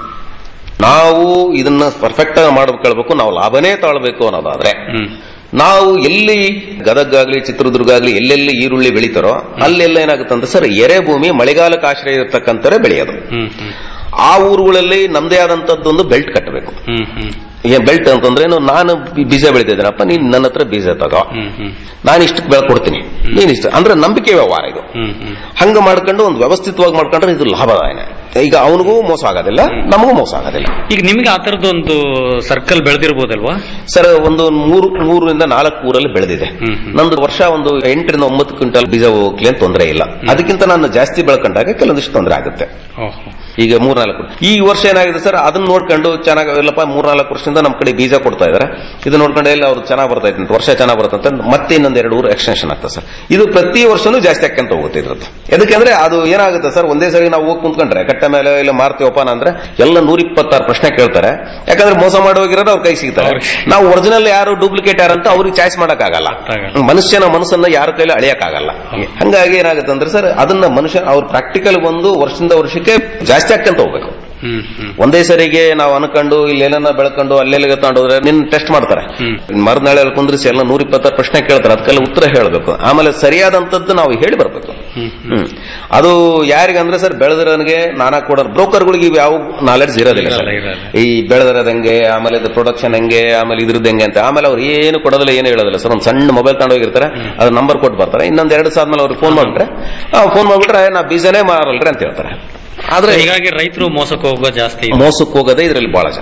L: ನಾವು ಇದನ್ನ ಪರ್ಫೆಕ್ಟ್ ಆಗಿ ಮಾಡ್ಬೇಕು ನಾವು ಲಾಭನೇ ತಾಳ್ಬೇಕು ಅನ್ನೋದಾದ್ರೆ ನಾವು ಎಲ್ಲಿ ಗದಗಾಗ್ಲಿ ಚಿತ್ರದುರ್ಗ ಆಗ್ಲಿ ಎಲ್ಲೆಲ್ಲಿ ಈರುಳ್ಳಿ ಬೆಳಿತಾರೋ ಅಲ್ಲೆಲ್ಲ ಏನಾಗುತ್ತೆ ಅಂತ ಸರ್ ಎರೆ ಭೂಮಿ ಮಳೆಗಾಲಕ್ಕೆ ಆಶ್ರಯ ಇರತಕ್ಕಂಥವರೇ ಬೆಳೆಯೋದು ಆ ಊರುಗಳಲ್ಲಿ ನಮ್ದೇ ಆದಂತದ್ದೊಂದು ಬೆಲ್ಟ್ ಕಟ್ಟಬೇಕು ಏನ್ ಬೆಲ್ಟ್ ಅಂತಂದ್ರೆ ಏನು ನಾನು ಬಿ- ಬೀಜ ಬೆಳಿತಿದ್ದೀನಪ್ಪ ನೀನ್ ನನ್ನ ಹತ್ರ ಬೀಜ ತಗೋ ನಾನು ಇಷ್ಟಕ್ಕೆ ಬೆಳೆ ಕೊಡ್ತೀನಿ ನೀನ್ ಇಷ್ಟ ಅಂದ್ರೆ ನಂಬಿಕೆ ವ್ಯವಹಾರ ಇದು ಹಂಗ ಮಾಡ್ಕೊಂಡು ಒಂದು ವ್ಯವಸ್ಥಿತವಾಗಿ ಮಾಡ್ಕೊಂಡ್ರೆ ಇದು ಲಾಭದಾಯನ ಈಗ ಅವನಿಗೂ ಮೋಸ ಆಗೋದಿಲ್ಲ ನಮಗೂ ಮೋಸ ಆಗೋದಿಲ್ಲ
K: ಈಗ ನಿಮ್ಗೆ ಆ ತರದೊಂದು ಸರ್ಕಲ್ ಬೆಳೆದಿರ್ಬೋದಲ್ವಾ
L: ಸರ್ ಒಂದು ಮೂರು ಮೂರರಿಂದ ನಾಲ್ಕು ಊರಲ್ಲಿ ಬೆಳೆದಿದೆ ನಂದು ವರ್ಷ ಒಂದು ಎಂಟರಿಂದ ಒಂಬತ್ತು ಕ್ವಿಂಟಲ್ ಬೀಜ ಹೋಗ್ಲಿ ಅಂತ ತೊಂದರೆ ಇಲ್ಲ ಅದಕ್ಕಿಂತ ನಾನು ಜಾಸ್ತಿ ಬೆಳ್ಕೊಂಡಾಗ ಕೆಲವೊಂದಿಷ್ಟು ತೊಂದರೆ ಆಗುತ್ತೆ ಈಗ ಮೂರ್ನಾಲ್ಕು ಈ ವರ್ಷ ಏನಾಗಿದೆ ಸರ್ ಅದನ್ನ ನೋಡ್ಕೊಂಡು ಚೆನ್ನಾಗಿ ಇಲ್ಲಪ್ಪ ಮೂರ್ನಾಲ್ಕು ವರ್ಷದಿಂದ ನಮ್ಮ ಕಡೆ ಬೀಜ ಕೊಡ್ತಾ ಇದಾರೆ ಇದು ನೋಡ್ಕೊಂಡು ಎಲ್ಲ ಅವ್ರು ಚೆನ್ನಾಗಿ ಬರ್ತಾ ಇತ್ತು ವರ್ಷ ಚೆನ್ನಾಗಿ ಬರುತ್ತೆ ಅಂತ ಮತ್ತೆ ಇನ್ನೊಂದ್ ಎರಡು ಊರು ಎಕ್ಸ್ಟೆನ್ಷನ್ ಆಗ್ತದೆ ಸರ್ ಇದು ಪ್ರತಿ ವರ್ಷನೂ ಜಾಸ್ತಿ ಆಕ್ಕಂತ ಹೋಗುತ್ತೆ ಇದ್ರದ್ದು ಯಾಕಂದ್ರೆ ಅದು ಏನಾಗುತ್ತೆ ಸರ್ ಒಂದೇ ಸರಿ ನಾವು ಹೋಗಿ ಕುಂತ್ಕೊಂಡ್ರೆ ಕಟ್ಟ ಮೇಲೆ ಇಲ್ಲ ಮಾರ್ತೀವಪ್ಪ ಅಂದ್ರೆ ಎಲ್ಲ ನೂರ ಇಪ್ಪತ್ತಾರು ಪ್ರಶ್ನೆ ಕೇಳ್ತಾರೆ ಯಾಕಂದ್ರೆ ಮೋಸ ಮಾಡೋಗಿರೋದು ಅವ್ರ ಕೈ ಸಿಗ್ತಾರೆ ನಾವು ಒರಿಜಿನಲ್ ಯಾರು ಡೂಪ್ಲಿಕೇಟ್ ಯಾರು ಅಂತ ಅವ್ರಿಗೆ ಚಾಯ್ಸ್ ಮಾಡಕ್ಕಾಗಲ್ಲ ಮನುಷ್ಯನ ಮನಸ್ಸನ್ನ ಯಾರ ಕೈಲಿ ಅಳಿಯಕ್ಕಾಗಲ್ಲ ಹಂಗಾಗಿ ಏನಾಗುತ್ತೆ ಅಂದ್ರೆ ಸರ್ ಅದನ್ನ ಮನುಷ್ಯ ಅವ್ರ ಪ್ರಾಕ್ಟಿಕಲ್ ಒಂದು ವರ್ಷದಿಂದ ವರ್ಷಕ್ಕೆ ಜಾಸ್ತಿ ಆಕ್ಕಂತ ಹೋಗ್ಬೇಕು ಒಂದೇ ಸರಿಗೆ ನಾವು ಅನ್ಕೊಂಡು ಇಲ್ಲೇನ ಬೆಳ್ಕೊಂಡು ಅಲ್ಲೆಲ್ಲಿಗೆ ತಗೊಂಡೋದ್ರೆ ನಿನ್ ಟೆಸ್ಟ್ ಮಾಡ್ತಾರೆ ಮರುನಾಳೆ ಅಲ್ಲಿ ಕುಂದ್ರಿಸಿ ಎಲ್ಲ ನೂರ ಇಪ್ಪತ್ತಾರು ಪ್ರಶ್ನೆ ಕೇಳ್ತಾರೆ ಅದಕ್ಕೆಲ್ಲ ಉತ್ತರ ಹೇಳಬೇಕು ಆಮೇಲೆ ಸರಿಯಾದಂತದ್ದು ನಾವು ಹೇಳಿ ಬರ್ಬೇಕು ಹ್ಮ್ ಅದು ಯಾರಿಗಂದ್ರೆ ಸರ್ ಬೆಳೆದಿರೋನಿಗೆ ನಾನಾ ಕೊಡೋರು ಬ್ರೋಕರ್ಗಳಿಗೆ ಇವು ಯಾವ ನಾಲೆಡ್ಜ್ ಇರೋದಿಲ್ಲ ಸರ್ ಈ ಬೆಳೆದಿರೋದ್ ಹೆಂಗೆ ಆಮೇಲೆ ಇದು ಪ್ರೊಡಕ್ಷನ್ ಹೆಂಗೆ ಆಮೇಲೆ ಇದ್ರದ್ದು ಹೆಂಗೆ ಅಂತ ಆಮೇಲೆ ಅವ್ರು ಏನು ಕೊಡೋದಿಲ್ಲ ಏನು ಹೇಳೋದಿಲ್ಲ ಸರ್ ಒಂದು ಸಣ್ಣ ಮೊಬೈಲ್ ತಗೊಂಡೋಗಿರ್ತಾರೆ ಅದ್ರ ನಂಬರ್ ಕೊಟ್ಟು ಬರ್ತಾರೆ ಇನ್ನೊಂದ್ ಎರಡು ಸಾದ್ಮೇಲೆ ಅವ್ರಿಗೆ ಫೋನ್ ಮಾಡ್ಬಿಟ್ರೆ ಫೋನ್ ಮಾಡ್ಬಿಟ್ರೆ ನಾ ಬೀಜನೇ ಮಾರಲ್ರಿ ಅಂತ ಹೇಳ್ತಾರೆ ಆದ್ರೆ
K: ಹೀಗಾಗಿ ರೈತರು ಮೋಸಕ್ಕೆ ಹೋಗೋ ಜಾಸ್ತಿ
L: ಮೋಸಕ್ಕೆ ಹೋಗೋದೇ ಇದರಲ್ಲಿ ಬಹಳ ಜನ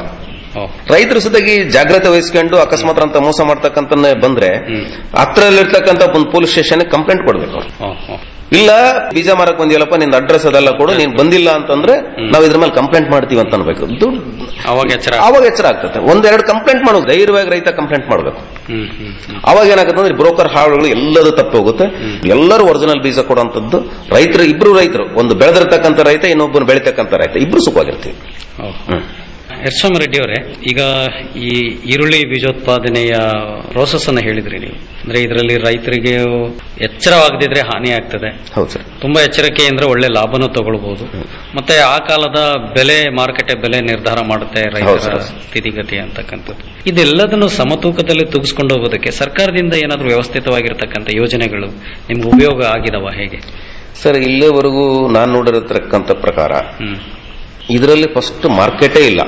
L: ರೈತರು ಸದಾಗಿ ಜಾಗ್ರತೆ ವಹಿಸ್ಕೊಂಡು ಅಕಸ್ಮಾತ್ ಅಂತ ಮೋಸ ಮಾಡ್ತಕ್ಕಂತ ಬಂದ್ರೆ ಹತ್ರದಲ್ಲಿರ್ತಕ್ಕಂಥ ಒಂದು ಪೊಲೀಸ್ ಸ್ಟೇಷನ್ ಕಂಪ್ಲೇಂಟ್ ಕೊಡ್ಬೇಕು ಅವ್ರು. ಇಲ್ಲ ಬೀಜ ಮಾರಕ್ ಬಂದಿಲ್ಲಪ್ಪ ನಿಂದ ಅಡ್ರೆಸ್ ಅದೆಲ್ಲ ಕೊಡು ನೀನ್ ಬಂದಿಲ್ಲ ಅಂತಂದ್ರೆ ನಾವು ಇದ್ರ ಮೇಲೆ ಕಂಪ್ಲೇಂಟ್ ಮಾಡ್ತೀವಿ ಅಂತ ಅನ್ಬೇಕು ದುಡ್ಡು
K: ಅವಾಗ ಎಚ್ಚರ
L: ಅವಾಗ ಎಚ್ಚರ ಆಗ್ತದೆ ಒಂದೆರಡು ಕಂಪ್ಲೇಂಟ್ ಮಾಡೋದು ಧೈರ್ಯವಾಗಿ ರೈತ ಕಂಪ್ಲೇಂಟ್ ಮಾಡಬೇಕು
K: ಹ್ಮ್ ಹ್ಮ್ ಹ್ಮ್.
L: ಅವಾಗ ಏನಾಗುತ್ತೆ ಅಂದ್ರೆ ಬ್ರೋಕರ್ ಹಾಳುಗಳು ಎಲ್ಲದೂ ತಪ್ಪಿ ಹೋಗುತ್ತೆ ಎಲ್ಲರೂ ಒರಿಜಿನಲ್ ಬೀಜ ಕೊಡುವಂತದ್ದು ರೈತರು ಇಬ್ರು ರೈತರು ಒಂದು ಬೆಳೆದಿರ್ತಕ್ಕಂಥ ರೈತ ಇನ್ನೊಬ್ಬನು ಬೆಳಿತಕ್ಕಂಥ ರೈತ ಇಬ್ರು ಸುಖವಾಗಿರ್ತೀವಿ ಹ್ಮ್.
K: ಯರ್ಸ್ವಾಮಿ ರೆಡ್ಡಿ ಅವರೇ ಈಗ ಈ ಈರುಳ್ಳಿ ಬೀಜೋತ್ಪಾದನೆಯ ಪ್ರೋಸೆಸ್ ಅನ್ನ ಹೇಳಿದ್ರಿ ನೀವು ಅಂದ್ರೆ ಇದರಲ್ಲಿ ರೈತರಿಗೆ ಎಚ್ಚರವಾಗದಿದ್ರೆ ಹಾನಿ ಆಗ್ತದೆ
L: ಹೌದು ಸರ್
K: ತುಂಬಾ ಎಚ್ಚರಿಕೆ ಅಂದ್ರೆ ಒಳ್ಳೆ ಲಾಭನೂ ತಗೊಳ್ಬಹುದು ಮತ್ತೆ ಆ ಕಾಲದ ಬೆಲೆ ಮಾರುಕಟ್ಟೆ ಬೆಲೆ ನಿರ್ಧಾರ ಮಾಡುತ್ತೆ
L: ಹೌದು
K: ರೈತರ
L: ಸರ್.
K: ಸ್ಥಿತಿಗತಿ ಅಂತಕ್ಕಂಥದ್ದು ಇದೆಲ್ಲದನ್ನು ಸಮತೂಕದಲ್ಲಿ ತೂಗಿಸ್ಕೊಂಡು ಹೋಗೋದಕ್ಕೆ ಸರ್ಕಾರದಿಂದ ಏನಾದರೂ ವ್ಯವಸ್ಥಿತವಾಗಿರ್ತಕ್ಕಂಥ ಯೋಜನೆಗಳು ನಿಮ್ಗೆ ಉಪಯೋಗ ಆಗಿದವ ಹೇಗೆ
L: ಸರ್ ಇಲ್ಲಿವರೆಗೂ ನಾನು ನೋಡಿರತಕ್ಕಂಥ ಪ್ರಕಾರ ಇದರಲ್ಲಿ ಫಸ್ಟ್ ಮಾರ್ಕೆಟೇ ಇಲ್ಲ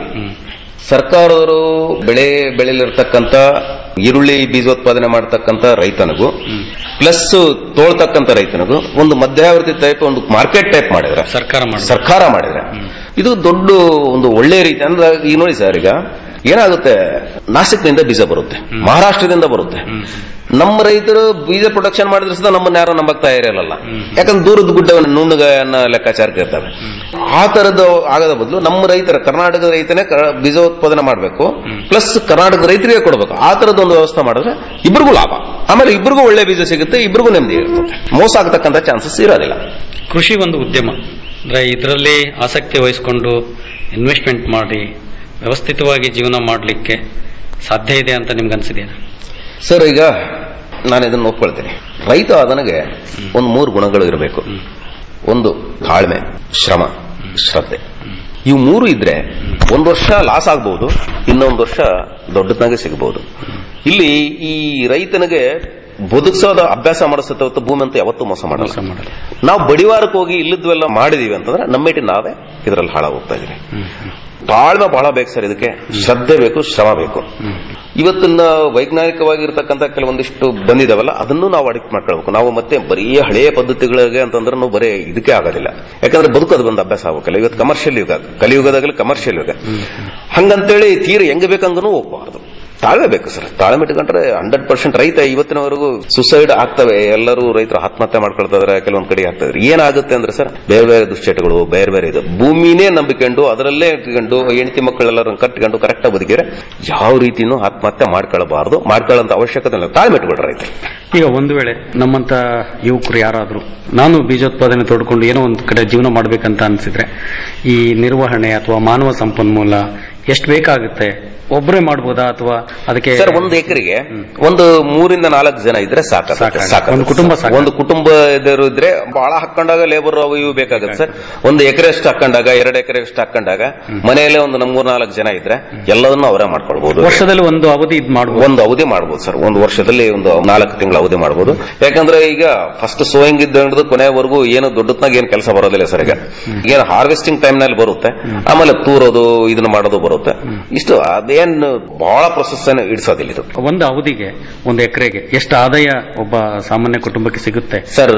L: ಸರ್ಕಾರದವರು ಬೆಳೆ ಬೆಳೆಲಿರ್ತಕ್ಕಂಥ ಈರುಳ್ಳಿ ಬೀಜೋತ್ಪಾದನೆ ಮಾಡತಕ್ಕಂಥ ರೈತನಿಗೂ ಪ್ಲಸ್ ತೋಳ್ತಕ್ಕಂಥ ರೈತನಿಗೂ ಒಂದು ಮಧ್ಯವರ್ತಿ ಟೈಪ್ ಒಂದು ಮಾರ್ಕೆಟ್ ಟೈಪ್ ಮಾಡಿದ್ರೆ
K: ಸರ್ಕಾರ ಮಾಡಿ
L: ಸರ್ಕಾರ ಮಾಡಿದ್ರೆ ಇದು ದೊಡ್ಡ ಒಂದು ಒಳ್ಳೆ ರೀತಿ ಅಂದ್ರೆ ಈಗ ನೋಡಿ ಸರ್ ಈಗ ಏನಾಗುತ್ತೆ ನಾಸಿಕ್ನಿಂದ ಬೀಜ ಬರುತ್ತೆ ಮಹಾರಾಷ್ಟ್ರದಿಂದ ಬರುತ್ತೆ ನಮ್ಮ ರೈತರು ಬೀಜ ಪ್ರೊಡಕ್ಷನ್ ಮಾಡಿದ್ರೆ ಸಹ ನಮ್ಮನ್ನ ಯಾರು ನಂಬಕ್ ತಯಾರಿರಲ್ಲ ಯಾಕಂದ್ರೆ ದೂರದ ಗುಡ್ಡವನ್ನು ನುಣ್ಣಗನ್ನ ಲೆಕ್ಕಾಚಾರಕ್ಕೆ ಇರ್ತವೆ ಆ ತರದ ಆಗದ ಬದಲು ನಮ್ಮ ರೈತರ ಕರ್ನಾಟಕದ ರೈತನೇ ಕ- ಬೀಜೋತ್ಪಾದನೆ ಮಾಡಬೇಕು ಪ್ಲಸ್ ಕರ್ನಾಟಕದ ರೈತರಿಗೆ ಕೊಡಬೇಕು ಆ ತರದ ಒಂದು ವ್ಯವಸ್ಥೆ ಮಾಡಿದ್ರೆ ಇಬ್ಬರಿಗೂ ಲಾಭ ಆಮೇಲೆ ಇಬ್ಬರಿಗೂ ಒಳ್ಳೆ ಬೀಜ ಸಿಗುತ್ತೆ ಇಬ್ಬರಿಗೂ ನೆಮ್ಮದಿ ಇರ್ತದೆ ಮೋಸ ಆಗತಕ್ಕಂಥ ಚಾನ್ಸಸ್ ಇರೋದಿಲ್ಲ
K: ಕೃಷಿ ಒಂದು ಉದ್ಯಮ ಅಂದ್ರೆ ಇದರಲ್ಲಿ ಆಸಕ್ತಿ ವಹಿಸಿಕೊಂಡು ಇನ್ವೆಸ್ಟ್ಮೆಂಟ್ ಮಾಡಿ ವ್ಯವಸ್ಥಿತವಾಗಿ ಜೀವನ ಮಾಡಲಿಕ್ಕೆ ಸಾಧ್ಯ ಇದೆ ಅಂತ ನಿಮ್ಗೆ ಅನ್ಸಿದೆಯಾ
L: ಸರ್ ಈಗ ನಾನು ಇದನ್ನು ಒಪ್ಕೊಳ್ತೀನಿ ರೈತ ಆದನಿಗೆ ಒಂದು ಮೂರು ಗುಣಗಳು ಇರಬೇಕು ಒಂದು ತಾಳ್ಮೆ ಶ್ರಮ ಶ್ರದ್ಧೆ ಇವು ಮೂರು ಇದ್ರೆ ಒಂದು ವರ್ಷ ಲಾಸ್ ಆಗ್ಬಹುದು ಇನ್ನೊಂದು ವರ್ಷ ದೊಡ್ಡದಾಗೆ ಸಿಗಬಹುದು ಇಲ್ಲಿ ಈ ರೈತನಿಗೆ ಬದುಕಿಸೋದ ಅಭ್ಯಾಸ ಮಾಡಿಸುತ್ತೆ ಹೊತ್ತು ಭೂಮಿ ಅಂತ ಯಾವತ್ತೂ ಮೋಸ ಮಾಡಲ್ಲ ನಾವು ಬಡಿವಾರಕ್ಕೆ ಹೋಗಿ ಇಲ್ಲದ್ವೆಲ್ಲ ಮಾಡಿದೀವಿ ಅಂತಂದ್ರೆ ನಮ್ಮೇಟಿ ನಾವೇ ಇದರಲ್ಲಿ ಹಾಳಾಗಿ ಹೋಗ್ತಾ ಇದೀವಿ ತಾಳ್ಮೆ ಬಹಳ ಬೇಕು ಸರ್ ಇದಕ್ಕೆ ಶ್ರದ್ಧೆ ಬೇಕು ಶ್ರಮ ಬೇಕು ಇವತ್ತಿನ ವೈಜ್ಞಾನಿಕವಾಗಿರ್ತಕ್ಕಂಥ ಕೆಲವೊಂದಿಷ್ಟು ಬಂದಿದಾವಲ್ಲ ಅದನ್ನು ನಾವು ಅಡಿಕ್ಟ್ ಮಾಡ್ಕೊಳ್ಬೇಕು ನಾವು ಮತ್ತೆ ಬರೀ ಹಳೆಯ ಪದ್ಧತಿಗಳಿಗೆ ಅಂತಂದ್ರೆ ನಾವು ಬರೀ ಇದಕ್ಕೆ ಆಗೋದಿಲ್ಲ ಯಾಕಂದ್ರೆ ಬದುಕೋದು ಒಂದು ಅಭ್ಯಾಸ ಆಗಬೇಕಲ್ಲ ಇವತ್ತು ಕಮರ್ಷಿಯಲ್ ಯುಗ ಕಲಿಯುಗದಾಗಲಿ ಕಮರ್ಷಿಯಲ್ ಯುಗ ಹಂಗಂತೇಳಿ ತೀರ ಹೆಂಗ್ ಬೇಕಂಗೂ ಹೋಗ್ಬಾರ್ದು ತಾಳ್ಮೆ ಬೇಕು ಸರ್ ತಾಳ್ಮೆ ಇಟ್ಕೊಂಡ್ರೆ ಹಂಡ್ರೆಡ್ ಪರ್ಸೆಂಟ್ ರೈತ ಇವತ್ತಿನವರೆಗೂ ಸುಸೈಡ್ ಆಗ್ತವೆ ಎಲ್ಲರೂ ರೈತರು ಆತ್ಮಹತ್ಯೆ ಮಾಡ್ಕೊಳ್ತಾ ಇದಾರೆ ಕೆಲವೊಂದ್ ಕಡೆ ಆಗ್ತಾ ಇದಾರೆ ಏನಾಗುತ್ತೆ ಅಂದ್ರೆ ಸರ್ ಬೇರೆ ಬೇರೆ ದುಶ್ಚಟಗಳು ಬೇರೆ ಬೇರೆ ಇದು ಭೂಮಿನೇ ನಂಬಿಕೊಂಡು ಅದರಲ್ಲೇ ಇಟ್ಕೊಂಡು ಹೆಂಡತಿ ಮಕ್ಕಳೆಲ್ಲರನ್ನು ಕಟ್ಕೊಂಡು ಕರೆಕ್ಟ್ ಆಗಿ ಬದುಕಿದ್ರೆ ಯಾವ ರೀತಿನೂ ಆತ್ಮಹತ್ಯೆ ಮಾಡ್ಕೊಳ್ಬಾರ್ದು ಮಾಡ್ಕೊಳ್ಳೋಂತ ಅವಶ್ಯಕತೆ ಇಲ್ಲ ತಾಳ್ಮೆ ಇಟ್ಕೊಳ್ರಿ ರೈತ
K: ಈಗ ಒಂದು ವೇಳೆ ನಮ್ಮಂತ ಯುವಕರು ಯಾರಾದರೂ ನಾನು ಬೀಜೋತ್ಪಾದನೆ ತೋಡ್ಕೊಂಡು ಏನೋ ಒಂದು ಕಡೆ ಜೀವನ ಮಾಡ್ಬೇಕಂತ ಅನ್ಸಿದ್ರೆ ಈ ನಿರ್ವಹಣೆ ಅಥವಾ ಮಾನವ ಸಂಪನ್ಮೂಲ ಎಷ್ಟು ಬೇಕಾಗುತ್ತೆ ಒಬ್ಬರೇ ಮಾಡ್ಬೋದಾ ಅಥವಾ ಅದಕ್ಕೆ
L: ಸರ್ ಒಂದು ಎಕರೆಗೆ ಒಂದು ಮೂರಿಂದ ನಾಲ್ಕು ಜನ ಇದ್ರೆ ಸಾಕು ಸಾಕು
K: ಒಂದು ಕುಟುಂಬ ಸಾಕು.
L: ಒಂದು ಕುಟುಂಬ ಇದ್ದರು ಇದ್ರೆ ಬಹಳ ಹಾಕೊಂಡಾಗ ಲೇಬರ್ ಅವು ಇವು ಬೇಕಾಗುತ್ತೆ ಸರ್ ಒಂದು ಎಕರೆ ಅಷ್ಟು ಹಾಕೊಂಡಾಗ ಎರಡು ಎಕರೆ ಅಷ್ಟು ಹಾಕೊಂಡಾಗ ಮನೆಯಲ್ಲೇ ಒಂದು ನಮ್ ಮೂರ್ ನಾಲ್ಕು ಜನ ಇದ್ರೆ ಎಲ್ಲದನ್ನು ಅವರೇ ಮಾಡ್ಕೊಳ್ಬಹುದು
K: ವರ್ಷದಲ್ಲಿ ಒಂದು ಅವಧಿ ಇದು ಮಾಡ್ಬೋದು
L: ಒಂದು ಅವಧಿ ಮಾಡಬಹುದು ಸರ್ ಒಂದು ವರ್ಷದಲ್ಲಿ ಒಂದು ನಾಲ್ಕು ತಿಂಗಳ ಅವಧಿ ಮಾಡಬಹುದು ಯಾಕಂದ್ರೆ ಈಗ ಫಸ್ಟ್ ಸೋಯಿಂಗ್ ಇದ್ದ ಹಿಡಿದು ಕೊನೆವರೆಗೂ ಏನು ದೊಡ್ಡತ್ನಾಗ ಏನು ಕೆಲಸ ಬರೋದಿಲ್ಲ ಸರ್ ಈಗ ಏನು ಹಾರ್ವೆಸ್ಟಿಂಗ್ ಟೈಮ್ ನಲ್ಲಿ ಬರುತ್ತೆ ಆಮೇಲೆ ತೂರೋದು ಇದನ್ನ ಮಾಡೋದು ಬರುತ್ತೆ ಇಷ್ಟು ಅದೇನು ಬಹಳ ಪ್ರೊಸೆಸ್ ಇಡಿಸೋದಿಲ್ಲ ಇದು
K: ಒಂದು ಅವಧಿಗೆ ಒಂದು ಎಕರೆಗೆ ಎಷ್ಟು ಆದಾಯ ಒಬ್ಬ ಸಾಮಾನ್ಯ ಕುಟುಂಬಕ್ಕೆ ಸಿಗುತ್ತೆ
L: ಸರ್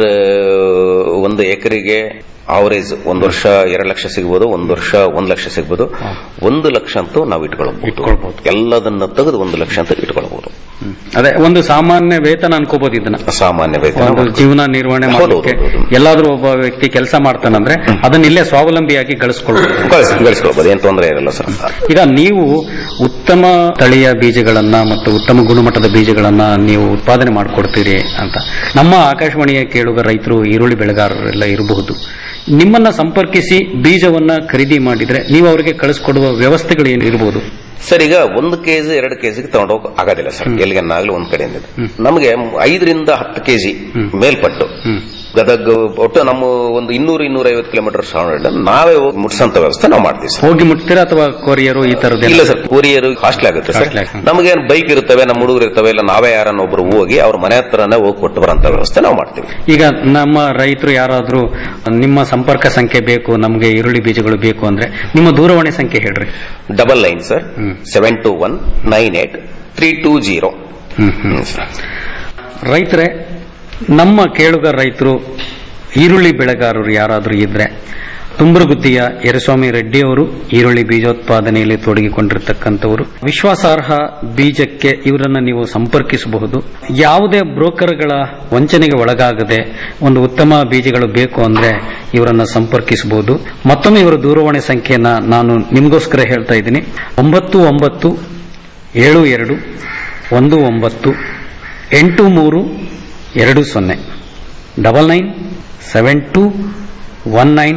L: ಒಂದು ಎಕರೆಗೆ ಅವರೇಜ್ ಒಂದು ವರ್ಷ ಎರಡು ಲಕ್ಷ ಸಿಗ್ಬೋದು ಒಂದು ವರ್ಷ ಒಂದು ಲಕ್ಷ ಸಿಗ್ಬೋದು ಒಂದು ಲಕ್ಷ ಅಂತೂ ನಾವು ಇಟ್ಕೊಳ್ಬಹುದು ಎಲ್ಲದನ್ನ ತೆಗೆದು ಒಂದು ಲಕ್ಷ ಅಂತ ಇಟ್ಕೊಳ್ಬಹುದು
K: ಅದೇ ಒಂದು ಸಾಮಾನ್ಯ ವೇತನ ಅನ್ಕೋಬಹುದು ಇದನ್ನ
L: ಸಾಮಾನ್ಯ ವೇತನ
K: ಒಂದು ಜೀವನ ನಿರ್ವಹಣೆ
L: ಹೌದು,
K: ಮಾಡಲಿಕ್ಕೆ
L: ಹೌದು, ಹೌದು.
K: ಎಲ್ಲಾದ್ರೂ ಒಬ್ಬ ವ್ಯಕ್ತಿ ಕೆಲಸ ಮಾಡ್ತಾನಂದ್ರೆ ಅದನ್ನ ಇಲ್ಲೇ ಸ್ವಾವಲಂಬಿಯಾಗಿ ಗಳಿಸ್ಕೊಳ್ಬಹುದು
L: ಗಳಿಸ್- ಗಳಿಸ್ಕೊಳ್ಬೋದು ಏನ್ ತೊಂದರೆ ಇರಲ್ಲ ಸರ್
K: ಈಗ ನೀವು ಉತ್ತಮ ತಳಿಯ ಬೀಜಗಳನ್ನ ಮತ್ತು ಉತ್ತಮ ಗುಣಮಟ್ಟದ ಬೀಜಗಳನ್ನ ನೀವು ಉತ್ಪಾದನೆ ಮಾಡಿಕೊಡ್ತೀರಿ ಅಂತ ನಮ್ಮ ಆಕಾಶವಾಣಿಯ ಕೇಳುಗ ರೈತರು ಈರುಳ್ಳಿ ಬೆಳೆಗಾರರೆಲ್ಲ ಇರಬಹುದು ನಿಮ್ಮನ್ನ ಸಂಪರ್ಕಿಸಿ ಬೀಜವನ್ನ ಖರೀದಿ ಮಾಡಿದ್ರೆ ನೀವು ಅವರಿಗೆ ಕಳಿಸ್ಕೊಡುವ ವ್ಯವಸ್ಥೆಗಳು ಏನು ಇರಬಹುದು
L: ಸರ್ ಈಗ ಒಂದು ಕೆಜಿ ಎರಡು ಕೆಜಿಗೆ ತಗೊಂಡೋಗಿ ಆಗೋದಿಲ್ಲ ಸರ್ ಎಲ್ಲಿಗನ್ನಾಗ್ಲಿ ಒಂದ್ ಕಡೆಯಿಂದ ನಮಗೆ ಐದರಿಂದ ಹತ್ತು ಕೆಜಿ ಮೇಲ್ಪಟ್ಟು ಗದಗ ಒಟ್ಟು ನಮ್ಮ ಒಂದು ಇನ್ನೂರು ಇನ್ನೂರ ಐವತ್ತು ಕಿಲೋಮೀಟರ್ ಸರೌಂಡ್ ನಾವೇ ಹೋಗಿ ಮುಟ್ಸಂತ ವ್ಯವಸ್ಥೆ ನಾವು ಮಾಡ್ತೀವಿ ಸರ್
K: ಹೋಗಿ ಮುಟ್ತೀರಾ ಅಥವಾ ಕೊರಿಯರು ಈ ತರದ
L: ಇಲ್ಲ ಸರ್ ಕೊರಿಯರ್ ಕಾಸ್ಟ್ಲಿ ಆಗುತ್ತೆ ಸರ್ ನಮಗೇನು ಬೈಕ್ ಇರ್ತವೆ ನಮ್ಮ ಹುಡುಗರು ಇರ್ತವೆ ಇಲ್ಲ ನಾವೇ ಯಾರನ್ನ ಒಬ್ರು ಹೋಗಿ ಅವ್ರ ಮನೆ ಹತ್ರನೇ ಹೋಗಿ ಕೊಟ್ಟು ಬರೋಂತ ವ್ಯವಸ್ಥೆ ನಾವು ಮಾಡ್ತೀವಿ
K: ಈಗ ನಮ್ಮ ರೈತರು ಯಾರಾದ್ರೂ ನಿಮ್ಮ ಸಂಪರ್ಕ ಸಂಖ್ಯೆ ಬೇಕು ನಮಗೆ ಈರುಳ್ಳಿ ಬೀಜಗಳು ಬೇಕು ಅಂದ್ರೆ ನಿಮ್ಮ ದೂರವಾಣಿ ಸಂಖ್ಯೆ ಹೇಳ್ರಿ
L: double nine sir seven two one nine eight three two zero
K: ರೈತರೇ ನಮ್ಮ ಕೇಳುಗ ರೈತರು ಈರುಳ್ಳಿ ಬೆಳೆಗಾರರು ಯಾರಾದರೂ ಇದ್ರೆ ತುಂಬರಗುತ್ತಿಯ ಯರಸ್ವಾಮಿ ರೆಡ್ಡಿ ಅವರು ಈರುಳ್ಳಿ ಬೀಜೋತ್ಪಾದನೆಯಲ್ಲಿ ತೊಡಗಿಕೊಂಡಿರ್ತಕ್ಕಂಥವರು ವಿಶ್ವಾಸಾರ್ಹ ಬೀಜಕ್ಕೆ ಇವರನ್ನ ನೀವು ಸಂಪರ್ಕಿಸಬಹುದು ಯಾವುದೇ ಬ್ರೋಕರ್ಗಳ ವಂಚನೆಗೆ ಒಳಗಾಗದೆ ಒಂದು ಉತ್ತಮ ಬೀಜಗಳು ಬೇಕು ಅಂದ್ರೆ ಇವರನ್ನ ಸಂಪರ್ಕಿಸಬಹುದು ಮತ್ತೊಮ್ಮೆ ಇವರ ದೂರವಾಣಿ ಸಂಖ್ಯೆಯನ್ನ ನಾನು ನಿಮಗೋಸ್ಕರ ಹೇಳ್ತಾ ಇದ್ದೀನಿ ಒಂಬತ್ತು ಒಂಬತ್ತು ಏಳು ಎರಡು ಒಂದು ಒಂಬತ್ತು ಎಂಟು ಮೂರು ಎರಡು ಸೊನ್ನೆ double nine seven two one nine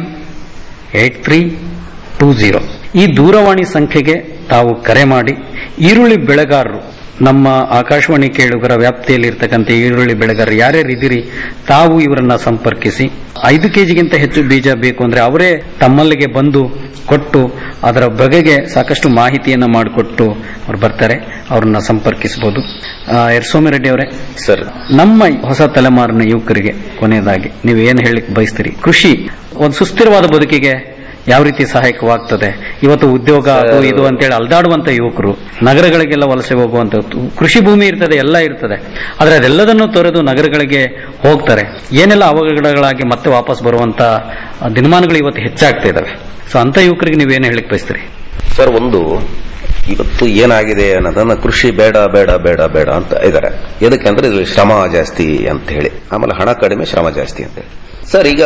K: eight three two zero ಈ ದೂರವಾಣಿ ಸಂಖ್ಯೆಗೆ ತಾವು ಕರೆ ಮಾಡಿ ಈರುಳ್ಳಿ ಬೆಳೆಗಾರರು ನಮ್ಮ ಆಕಾಶವಾಣಿ ಕೇಳುಗರ ವ್ಯಾಪ್ತಿಯಲ್ಲಿ ಇರ್ತಕ್ಕಂಥ ಈರುಳ್ಳಿ ಬೆಳೆಗಾರರು ಯಾರ್ಯಾರು ಇದ್ದೀರಿ ತಾವು ಇವರನ್ನ ಸಂಪರ್ಕಿಸಿ ಐದು ಕೆಜಿಗಿಂತ ಹೆಚ್ಚು ಬೀಜ ಬೇಕು ಅಂದ್ರೆ ಅವರೇ ತಮ್ಮಲ್ಲಿಗೆ ಬಂದು ಕೊಟ್ಟು ಅದರ ಬಗೆಗೆ ಸಾಕಷ್ಟು ಮಾಹಿತಿಯನ್ನ ಮಾಡಿಕೊಟ್ಟು ಅವ್ರು ಬರ್ತಾರೆ ಅವ್ರನ್ನ ಸಂಪರ್ಕಿಸಬಹುದು ಯರ್ಸ್ವಾಮಿ ರೆಡ್ಡಿ ಅವರೇ
L: ಸರ್
K: ನಮ್ಮ ಹೊಸ ತಲೆಮಾರಿನ ಯುವಕರಿಗೆ ಕೊನೆಯದಾಗಿ ನೀವು ಏನು ಹೇಳಲಿಕ್ಕೆ ಬಯಸ್ತೀರಿ ಕೃಷಿ ಒಂದು ಸುಸ್ಥಿರವಾದ ಬದುಕಿಗೆ ಯಾವ ರೀತಿ ಸಹಾಯಕವಾಗ್ತದೆ ಇವತ್ತು ಉದ್ಯೋಗ ಅದು ಇದು ಅಂತೇಳಿ ಅಲ್ದಾಡುವಂತ ಯುವಕರು ನಗರಗಳಿಗೆಲ್ಲ ವಲಸೆ ಹೋಗುವಂತ ಕೃಷಿ ಭೂಮಿ ಇರ್ತದೆ ಎಲ್ಲ ಇರ್ತದೆ ಆದ್ರೆ ಅದೆಲ್ಲದನ್ನು ತೊರೆದು ನಗರಗಳಿಗೆ ಹೋಗ್ತಾರೆ ಏನೆಲ್ಲ ಅವಘಡಗಳಾಗಿ ಮತ್ತೆ ವಾಪಸ್ ಬರುವಂತ ದಿನಮಾನಗಳು ಇವತ್ತು ಹೆಚ್ಚಾಗ್ತಾ ಇದಾವೆ ಸೊ ಅಂತ ಯುವಕರಿಗೆ ನೀವೇನು ಹೇಳಕ್ ಬಯಸ್ತೀರಿ
L: ಸರ್ ಒಂದು ಇವತ್ತು ಏನಾಗಿದೆ ಅನ್ನೋದನ್ನ ಕೃಷಿ ಬೇಡ ಬೇಡ ಬೇಡ ಬೇಡ ಅಂತ ಇದ್ದಾರೆ ಎದಕ್ಕೆ ಅಂದ್ರೆ ಇದ್ರಲ್ಲಿ ಶ್ರಮ ಜಾಸ್ತಿ ಅಂತ ಹೇಳಿ ಆಮೇಲೆ ಹಣ ಕಡಿಮೆ ಶ್ರಮ ಜಾಸ್ತಿ ಅಂತ ಹೇಳಿ ಸರ್ ಈಗ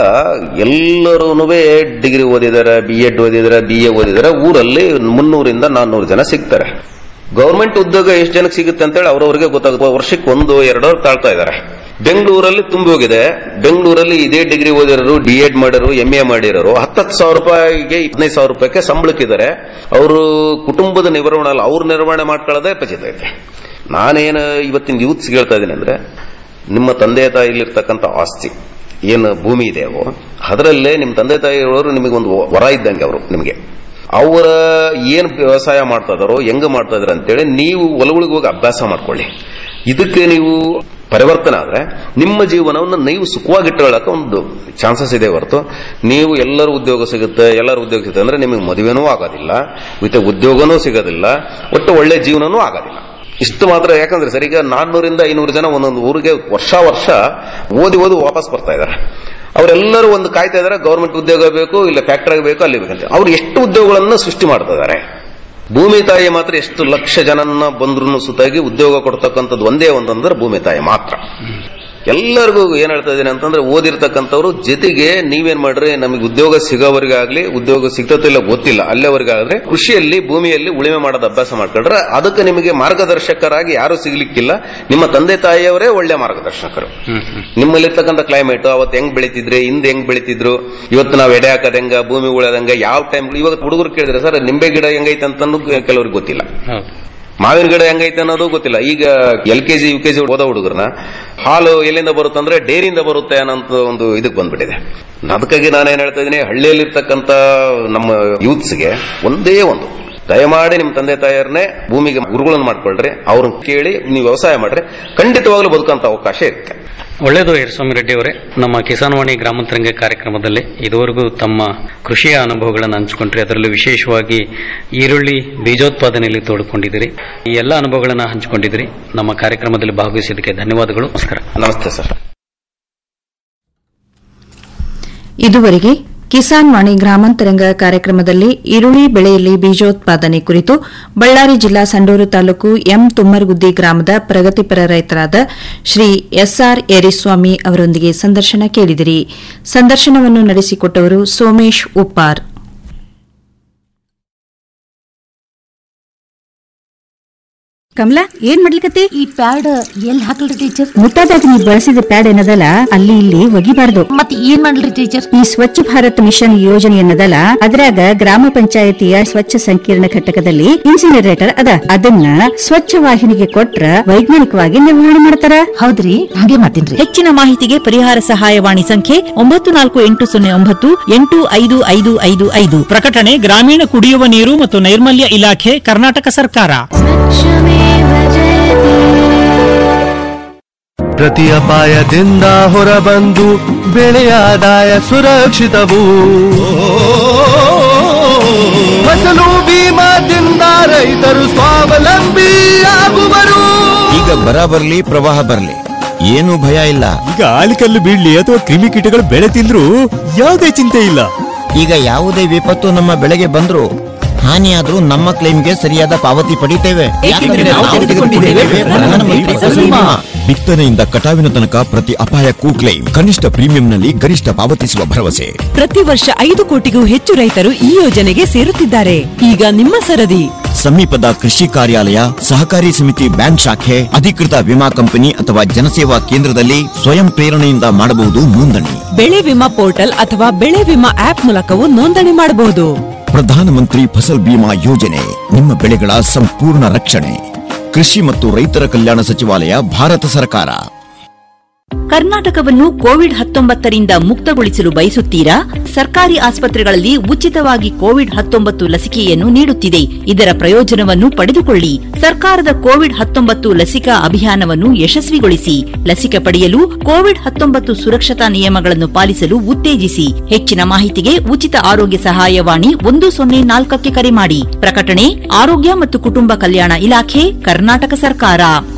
L: ಎಲ್ಲರೂ ಡಿಗ್ರಿ ಓದಿದಾರೆ ಬಿ ಎಡ್ ಓದಿದಾರೆ ಬಿ ಎ ಓದಿದಾರೆ ಊರಲ್ಲಿ ಮುನ್ನೂರಿಂದ ನಾನ್ನೂರು ಜನ ಸಿಗ್ತಾರೆ ಗೌರ್ಮೆಂಟ್ ಉದ್ಯೋಗ ಎಷ್ಟು ಜನಕ್ಕೆ ಸಿಗುತ್ತೆ ಅಂತೇಳಿ ಅವ್ರವ್ರಿಗೆ ಗೊತ್ತಾಗುತ್ತೆ ವರ್ಷಕ್ಕೆ ಒಂದು ಎರಡೋ ತಾಳ್ತಾ ಇದ್ದಾರೆ ಬೆಂಗಳೂರಲ್ಲಿ ತುಂಬಿ ಹೋಗಿದೆ ಬೆಂಗಳೂರಲ್ಲಿ ಇದೇ ಡಿಗ್ರಿ ಓದಿರೋರು ಡಿ ಎಡ್ ಮಾಡಿರೋರು ಎಂ ಎ ಮಾಡಿರೋರು ಹತ್ತತ್ತು ಸಾವಿರ ರೂಪಾಯಿಗೆ ಹದಿನೈದು ಸಾವಿರ ರೂಪಾಯಿಗೆ ಸಂಬಳಕ್ಕಿದ್ದಾರೆ ಅವರು ಕುಟುಂಬದ ನಿರ್ವಹಣೆ ಅಲ್ಲ ಅವ್ರ ನಿರ್ವಹಣೆ ಮಾಡ್ಕೊಳ್ಳೋದೇ ಪಚಿತ ಐತೆ ನಾನೇನು ಇವತ್ತಿನ ಯೂತ್ಸ್ ಹೇಳ್ತಾ ಇದ್ದೀನಿ ಅಂದ್ರೆ ನಿಮ್ಮ ತಂದೆ ತಾಯಿಲಿರ್ತಕ್ಕಂಥ ಆಸ್ತಿ ಏನು ಭೂಮಿ ಇದೆ ಅವು ಅದರಲ್ಲೇ ನಿಮ್ಮ ತಂದೆ ತಾಯಿಯವರು ನಿಮಗೆ ಒಂದು ವರ ಇದ್ದಂಗೆ ಅವರು ನಿಮಗೆ ಅವರ ಏನು ವ್ಯವಸಾಯ ಮಾಡ್ತಾ ಇದಾರೋ ಹೆಂಗ್ ಮಾಡ್ತಾ ಇದಾರೆ ಅಂತೇಳಿ ನೀವು ಹೊಲಗಳಿಗೆ ಹೋಗಿ ಅಭ್ಯಾಸ ಮಾಡ್ಕೊಳ್ಳಿ ಇದಕ್ಕೆ ನೀವು ಪರಿವರ್ತನೆ ಆದ್ರೆ ನಿಮ್ಮ ಜೀವನವನ್ನು ನೀವು ಸುಖವಾಗಿಟ್ಟುಕೊಳ್ಳಕ್ಕೆ ಒಂದು ಚಾನ್ಸಸ್ ಇದೆ ಹೊರತು ನೀವು ಎಲ್ಲರೂ ಉದ್ಯೋಗ ಸಿಗುತ್ತೆ ಎಲ್ಲರೂ ಉದ್ಯೋಗ ಸಿಗುತ್ತೆ ಅಂದ್ರೆ ನಿಮಗೆ ಮದುವೆನೂ ಆಗೋದಿಲ್ಲ ಮತ್ತೆ ಉದ್ಯೋಗನೂ ಸಿಗೋದಿಲ್ಲ ಒಟ್ಟು ಒಳ್ಳೆ ಜೀವನನೂ ಆಗೋದಿಲ್ಲ ಇಷ್ಟು ಮಾತ್ರ ಯಾಕಂದ್ರೆ ಸರ್ ಈಗ ನಾನ್ನೂರಿಂದ ಐನೂರು ಜನ ಒಂದೊಂದು ಊರಿಗೆ ವರ್ಷ ವರ್ಷ ಓದಿ ಓದಿ ವಾಪಸ್ ಬರ್ತಾ ಇದ್ದಾರೆ ಅವರೆಲ್ಲರೂ ಒಂದು ಕಾಯ್ತಾ ಇದಾರೆ ಗೌರ್ಮೆಂಟ್ ಉದ್ಯೋಗ ಬೇಕು ಇಲ್ಲ ಫ್ಯಾಕ್ಟರಿ ಬೇಕು ಅಲ್ಲಿ ಬೇಕಂತ ಅವ್ರು ಎಷ್ಟು ಉದ್ಯೋಗಗಳನ್ನು ಸೃಷ್ಟಿ ಮಾಡ್ತಾ ಇದ್ದಾರೆ ಭೂಮಿ ತಾಯಿ ಮಾತ್ರ ಎಷ್ಟು ಲಕ್ಷ ಜನನ್ನ ಬಂದ್ರು ಸುತ್ತಾಗಿ ಉದ್ಯೋಗ ಕೊಡ್ತಕ್ಕಂಥದ್ದು ಒಂದೇ ಒಂದಂದ್ರೆ ಭೂಮಿ ತಾಯಿ ಮಾತ್ರ ಎಲ್ಲರಿಗೂ ಏನ್ ಹೇಳ್ತಾ ಇದ್ದೀನಿ ಅಂತಂದ್ರೆ ಓದಿರ್ತಕ್ಕಂಥವ್ರು ಜೊತೆಗೆ ನೀವೇನ್ ಮಾಡ್ರಿ ನಮಗೆ ಉದ್ಯೋಗ ಸಿಗೋವರೆಗಾಗ್ಲಿ ಉದ್ಯೋಗ ಸಿಗ್ತೋ ಇಲ್ಲ ಗೊತ್ತಿಲ್ಲ ಅಲ್ಲೇವರೆಗಾದ್ರೆ ಕೃಷಿಯಲ್ಲಿ ಭೂಮಿಯಲ್ಲಿ ಉಳಿಮೆ ಮಾಡೋದು ಅಭ್ಯಾಸ ಮಾಡ್ಕೊಂಡ್ರೆ ಅದಕ್ಕೆ ನಿಮಗೆ ಮಾರ್ಗದರ್ಶಕರಾಗಿ ಯಾರು ಸಿಗ್ಲಿಕ್ಕಿಲ್ಲ ನಿಮ್ಮ ತಂದೆ ತಾಯಿಯವರೇ ಒಳ್ಳೆ ಮಾರ್ಗದರ್ಶಕರು ನಿಮ್ಮಲ್ಲಿರ್ತಕ್ಕಂಥ ಕ್ಲೈಮೇಟ್ ಅವತ್ತು ಹೆಂಗ್ ಬೆಳಿತಿದ್ರೆ ಹಿಂದೆ ಹೆಂಗ್ ಬೆಳಿತಿದ್ರು ಇವತ್ತು ನಾವು ಎಡೆ ಹಾಕೋದ್ ಹೆಂಗ ಭೂಮಿ ಉಳೋದಂಗ ಯಾವ ಟೈಮ್ ಇವಾಗ ಹುಡುಗರು ಕೇಳಿದ್ರೆ ಸರ್ ನಿಂಬೆ ಗಿಡ ಹೆಂಗೈತೆ ಅಂತ ಕೆಲವ್ರಿಗೆ ಗೊತ್ತಿಲ್ಲ ಮಾವಿನ ಗಿಡ ಹೆಂಗೈತೆ ಅನ್ನೋದು ಗೊತ್ತಿಲ್ಲ ಈಗ ಎಲ್ ಕೆಜಿ ಯು ಕೆಜಿ ಓದೋ ಹುಡುಗರನ್ನ ಹಾಲು ಎಲ್ಲಿಂದ ಬರುತ್ತಂದ್ರೆ ಡೇರಿಯಿಂದ ಬರುತ್ತೆ ಅನ್ನೋ ಒಂದು ಇದಕ್ಕೆ ಬಂದ್ಬಿಟ್ಟಿದೆ ಅದಕ್ಕಾಗಿ ನಾನೇನ್ ಹೇಳ್ತಾ ಇದ್ದೀನಿ ಹಳ್ಳಿಯಲ್ಲಿರ್ತಕ್ಕಂಥ ನಮ್ಮ ಯೂತ್ಸ್ಗೆ ಒಂದೇ ಒಂದು ದಯಮಾಡಿ ನಿಮ್ಮ ತಂದೆ ತಾಯಿಯರನ್ನೇ ಭೂಮಿಗೆ ಗುರುಗಳನ್ನು ಮಾಡ್ಕೊಳ್ರಿ ಅವ್ರನ್ನ ಕೇಳಿ ನೀವು ವ್ಯವಸಾಯ ಮಾಡ್ರಿ ಖಂಡಿತವಾಗ್ಲೂ ಬದುಕಂತ ಅವಕಾಶ ಇರುತ್ತೆ
K: ಒಳ್ಳೆಯದು ಯರಸ್ವಾಮಿ ರೆಡ್ಡಿ ಅವರೇ ನಮ್ಮ ಕಿಸಾನ್ವಾಣಿ ಗ್ರಾಮಾಂತರಂಗ ಕಾರ್ಯಕ್ರಮದಲ್ಲಿ ಇದುವರೆಗೂ ತಮ್ಮ ಕೃಷಿಯ ಅನುಭವಗಳನ್ನು ಹಂಚಿಕೊಂಡ್ರಿ ಅದರಲ್ಲೂ ವಿಶೇಷವಾಗಿ ಈರುಳ್ಳಿ ಬೀಜೋತ್ಪಾದನೆಯಲ್ಲಿ ತೋಡ್ಕೊಂಡಿದ್ದೀರಿ ಈ ಎಲ್ಲ ಅನುಭವಗಳನ್ನು ಹಂಚಿಕೊಂಡಿದ್ದೀರಿ ನಮ್ಮ ಕಾರ್ಯಕ್ರಮದಲ್ಲಿ ಭಾಗವಹಿಸಿದ್ದಕ್ಕೆ ಧನ್ಯವಾದಗಳು ನಮಸ್ಕಾರ
L: ನಮಸ್ತೆ ಸರ್
A: ಇದುವರೆಗೆ ಕಿಸಾನ್ ವಾಣಿ ಗ್ರಾಮಾಂತರಂಗ ಕಾರ್ಯಕ್ರಮದಲ್ಲಿ ಈರುಳ್ಳಿ ಬೆಳೆಯಲ್ಲಿ ಬೀಜೋತ್ಪಾದನೆ ಕುರಿತು ಬಳ್ಳಾರಿ ಜಿಲ್ಲಾ ಸಂಡೂರು ತಾಲೂಕು ಎಂ ತುಮ್ಮರಗುದ್ದಿ ಗ್ರಾಮದ ಪ್ರಗತಿಪರ ರೈತರಾದ ಶ್ರೀ ಎಸ್ಆರ್ ಯರಿಸ್ವಾಮಿ ಅವರೊಂದಿಗೆ ಸಂದರ್ಶನ ಕೇಳಿದಿರಿ ಸಂದರ್ಶನವನ್ನು ನಡೆಸಿಕೊಟ್ಟವರು ಸೋಮೇಶ್ ಉಪ್ಪಾರ್
M: ಕಮಲಾ ಏನ್ ಮಾಡ್ಲಿಕತ್ತಿ ಈ ಪ್ಯಾಡ್ ಎಲ್ಲಿ ಹಾಕಲ್ರಿ ಟೀಚರ್ ಮುಟ್ಟಾದಾಗ ನೀವು ಬಳಸಿದ ಪ್ಯಾಡ್ ಏನದಲ್ಲ ಅಲ್ಲಿ ಇಲ್ಲಿ ಒಗಿಬಾರ್ದು ಮತ್ತೆ ಏನ್ ಮಾಡ್ಲಿ ಟೀಚರ್ ಈ ಸ್ವಚ್ಛ ಭಾರತ್ ಮಿಷನ್ ಯೋಜನೆ ಏನದಲ್ಲ ಅದ್ರಾಗ ಗ್ರಾಮ ಪಂಚಾಯತಿಯ ಸ್ವಚ್ಛ ಸಂಕೀರ್ಣ ಘಟಕದಲ್ಲಿ ಇನ್ಸಿನರೇಟರ್ ಅದ ಅದನ್ನ ಸ್ವಚ್ಛ ವಾಹಿನಿಗೆ ಕೊಟ್ರ ವೈಜ್ಞಾನಿಕವಾಗಿ ನಿರ್ವಹಣೆ ಮಾಡ್ತಾರ ಹೌದ್ರಿ ಹಾಗೆ ಮಾಡ್ತೀನಿ
N: ಹೆಚ್ಚಿನ ಮಾಹಿತಿಗೆ ಪರಿಹಾರ ಸಹಾಯವಾಣಿ ಸಂಖ್ಯೆ ಒಂಬತ್ತು ನಾಲ್ಕು ಎಂಟು ಸೊನ್ನೆ ಒಂಬತ್ತು ಎಂಟು ಐದು ಐದು ಐದು ಐದು
O: ಪ್ರಕಟಣೆ ಗ್ರಾಮೀಣ ಕುಡಿಯುವ ನೀರು ಮತ್ತು ನೈರ್ಮಲ್ಯ ಇಲಾಖೆ ಕರ್ನಾಟಕ ಸರ್ಕಾರ
P: ಪ್ರತಿ ಅಪಾಯದಿಂದ ಹೊರಬಂದು ಬೆಳೆಯ ಆದಾಯ ಸುರಕ್ಷಿತವು ಫಸಲು ಬೀಮಾದಿಂದ ರೈತರು ಸ್ವಾವಲಂಬಿ ಆಗುವರು
Q: ಈಗ ಬರ ಬರ್ಲಿ ಪ್ರವಾಹ ಬರ್ಲಿ ಏನು ಭಯ ಇಲ್ಲ
R: ಈಗ ಆಲಿಕಲ್ಲು ಬೀಳ್ಲಿ ಅಥವಾ ಕ್ರಿಮಿಕೀಟಗಳು ಬೆಳೆ ತಿಂದ್ರು ಯಾವುದೇ ಚಿಂತೆ ಇಲ್ಲ
Q: ಈಗ ಯಾವುದೇ ವಿಪತ್ತು ನಮ್ಮ ಬೆಳೆಗೆ ಬಂದ್ರು ಹಾನಿಯಾದ್ರೂ ನಮ್ಮ ಕ್ಲೈಮ್ಗೆ ಸರಿಯಾದ ಪಾವತಿ ಪಡಿತೇವೆ ಯಾಕಂದ್ರೆ ನಾವು ತೆಗೆದುಕೊಂಡಿದ್ದೇವೆ ಪ್ರಧಾನಮಂತ್ರಿ ಫಸಲ್ ಬಿಮಾ. ಬಿತ್ತನೆಯಿಂದ ಕಟಾವಿನ ತನಕ ಪ್ರತಿ ಅಪಾಯಕ್ಕೂ ಕ್ಲೈಮ್ ಕನಿಷ್ಠ ಪ್ರೀಮಿಯಂನಲ್ಲಿ ಗರಿಷ್ಠ ಪಾವತಿಸುವ ಭರವಸೆ
R: ಪ್ರತಿ ವರ್ಷ ಐದು ಕೋಟಿಗೂ ಹೆಚ್ಚು ರೈತರು ಈ ಯೋಜನೆಗೆ ಸೇರುತ್ತಿದ್ದಾರೆ ಈಗ ನಿಮ್ಮ ಸರದಿ
Q: ಸಮೀಪದ ಕೃಷಿ ಕಾರ್ಯಾಲಯ ಸಹಕಾರಿ ಸಮಿತಿ ಬ್ಯಾಂಕ್ ಶಾಖೆ ಅಧಿಕೃತ ವಿಮಾ ಕಂಪನಿ ಅಥವಾ ಜನಸೇವಾ ಕೇಂದ್ರದಲ್ಲಿ ಸ್ವಯಂ ಪ್ರೇರಣೆಯಿಂದ ಮಾಡಬಹುದು ನೋಂದಣಿ
R: ಬೆಳೆ ವಿಮಾ ಪೋರ್ಟಲ್ ಅಥವಾ ಬೆಳೆ ವಿಮಾ ಆಪ್ ಮೂಲಕವೂ ನೋಂದಣಿ ಮಾಡಬಹುದು
Q: ಪ್ರಧಾನಮಂತ್ರಿ ಫಸಲ್ ಬಿಮಾ ಯೋಜನೆ ನಿಮ್ಮ ಬೆಳೆಗಳ ಸಂಪೂರ್ಣ ರಕ್ಷಣೆ ಕೃಷಿ ಮತ್ತು ರೈತರ ಕಲ್ಯಾಣ ಸಚಿವಾಲಯ ಭಾರತ ಸರ್ಕಾರ
N: ಕರ್ನಾಟಕವನ್ನು ಕೋವಿಡ್ ಹತ್ತೊಂಬತ್ತರಿಂದ ಮುಕ್ತಗೊಳಿಸಲು ಬಯಸುತ್ತೀರಾ ಸರ್ಕಾರಿ ಆಸ್ಪತ್ರೆಗಳಲ್ಲಿ ಉಚಿತವಾಗಿ ಕೋವಿಡ್ ಹತ್ತೊಂಬತ್ತು ಲಸಿಕೆಯನ್ನು ನೀಡುತ್ತಿದೆ ಇದರ ಪ್ರಯೋಜನವನ್ನು ಪಡೆದುಕೊಳ್ಳಿ ಸರ್ಕಾರದ ಕೋವಿಡ್ ಹತ್ತೊಂಬತ್ತು ಲಸಿಕಾ ಅಭಿಯಾನವನ್ನು ಯಶಸ್ವಿಗೊಳಿಸಿ ಲಸಿಕೆ ಪಡೆಯಲು ಕೋವಿಡ್ ಹತ್ತೊಂಬತ್ತು ಸುರಕ್ಷತಾ ನಿಯಮಗಳನ್ನು ಪಾಲಿಸಲು ಉತ್ತೇಜಿಸಿ ಹೆಚ್ಚಿನ ಮಾಹಿತಿಗೆ ಉಚಿತ ಆರೋಗ್ಯ ಸಹಾಯವಾಣಿ ಒಂದು ಸೊನ್ನೆ ನಾಲ್ಕಕ್ಕೆ ಕರೆ ಮಾಡಿ ಪ್ರಕಟಣೆ ಆರೋಗ್ಯ ಮತ್ತು ಕುಟುಂಬ ಕಲ್ಯಾಣ ಇಲಾಖೆ ಕರ್ನಾಟಕ ಸರ್ಕಾರ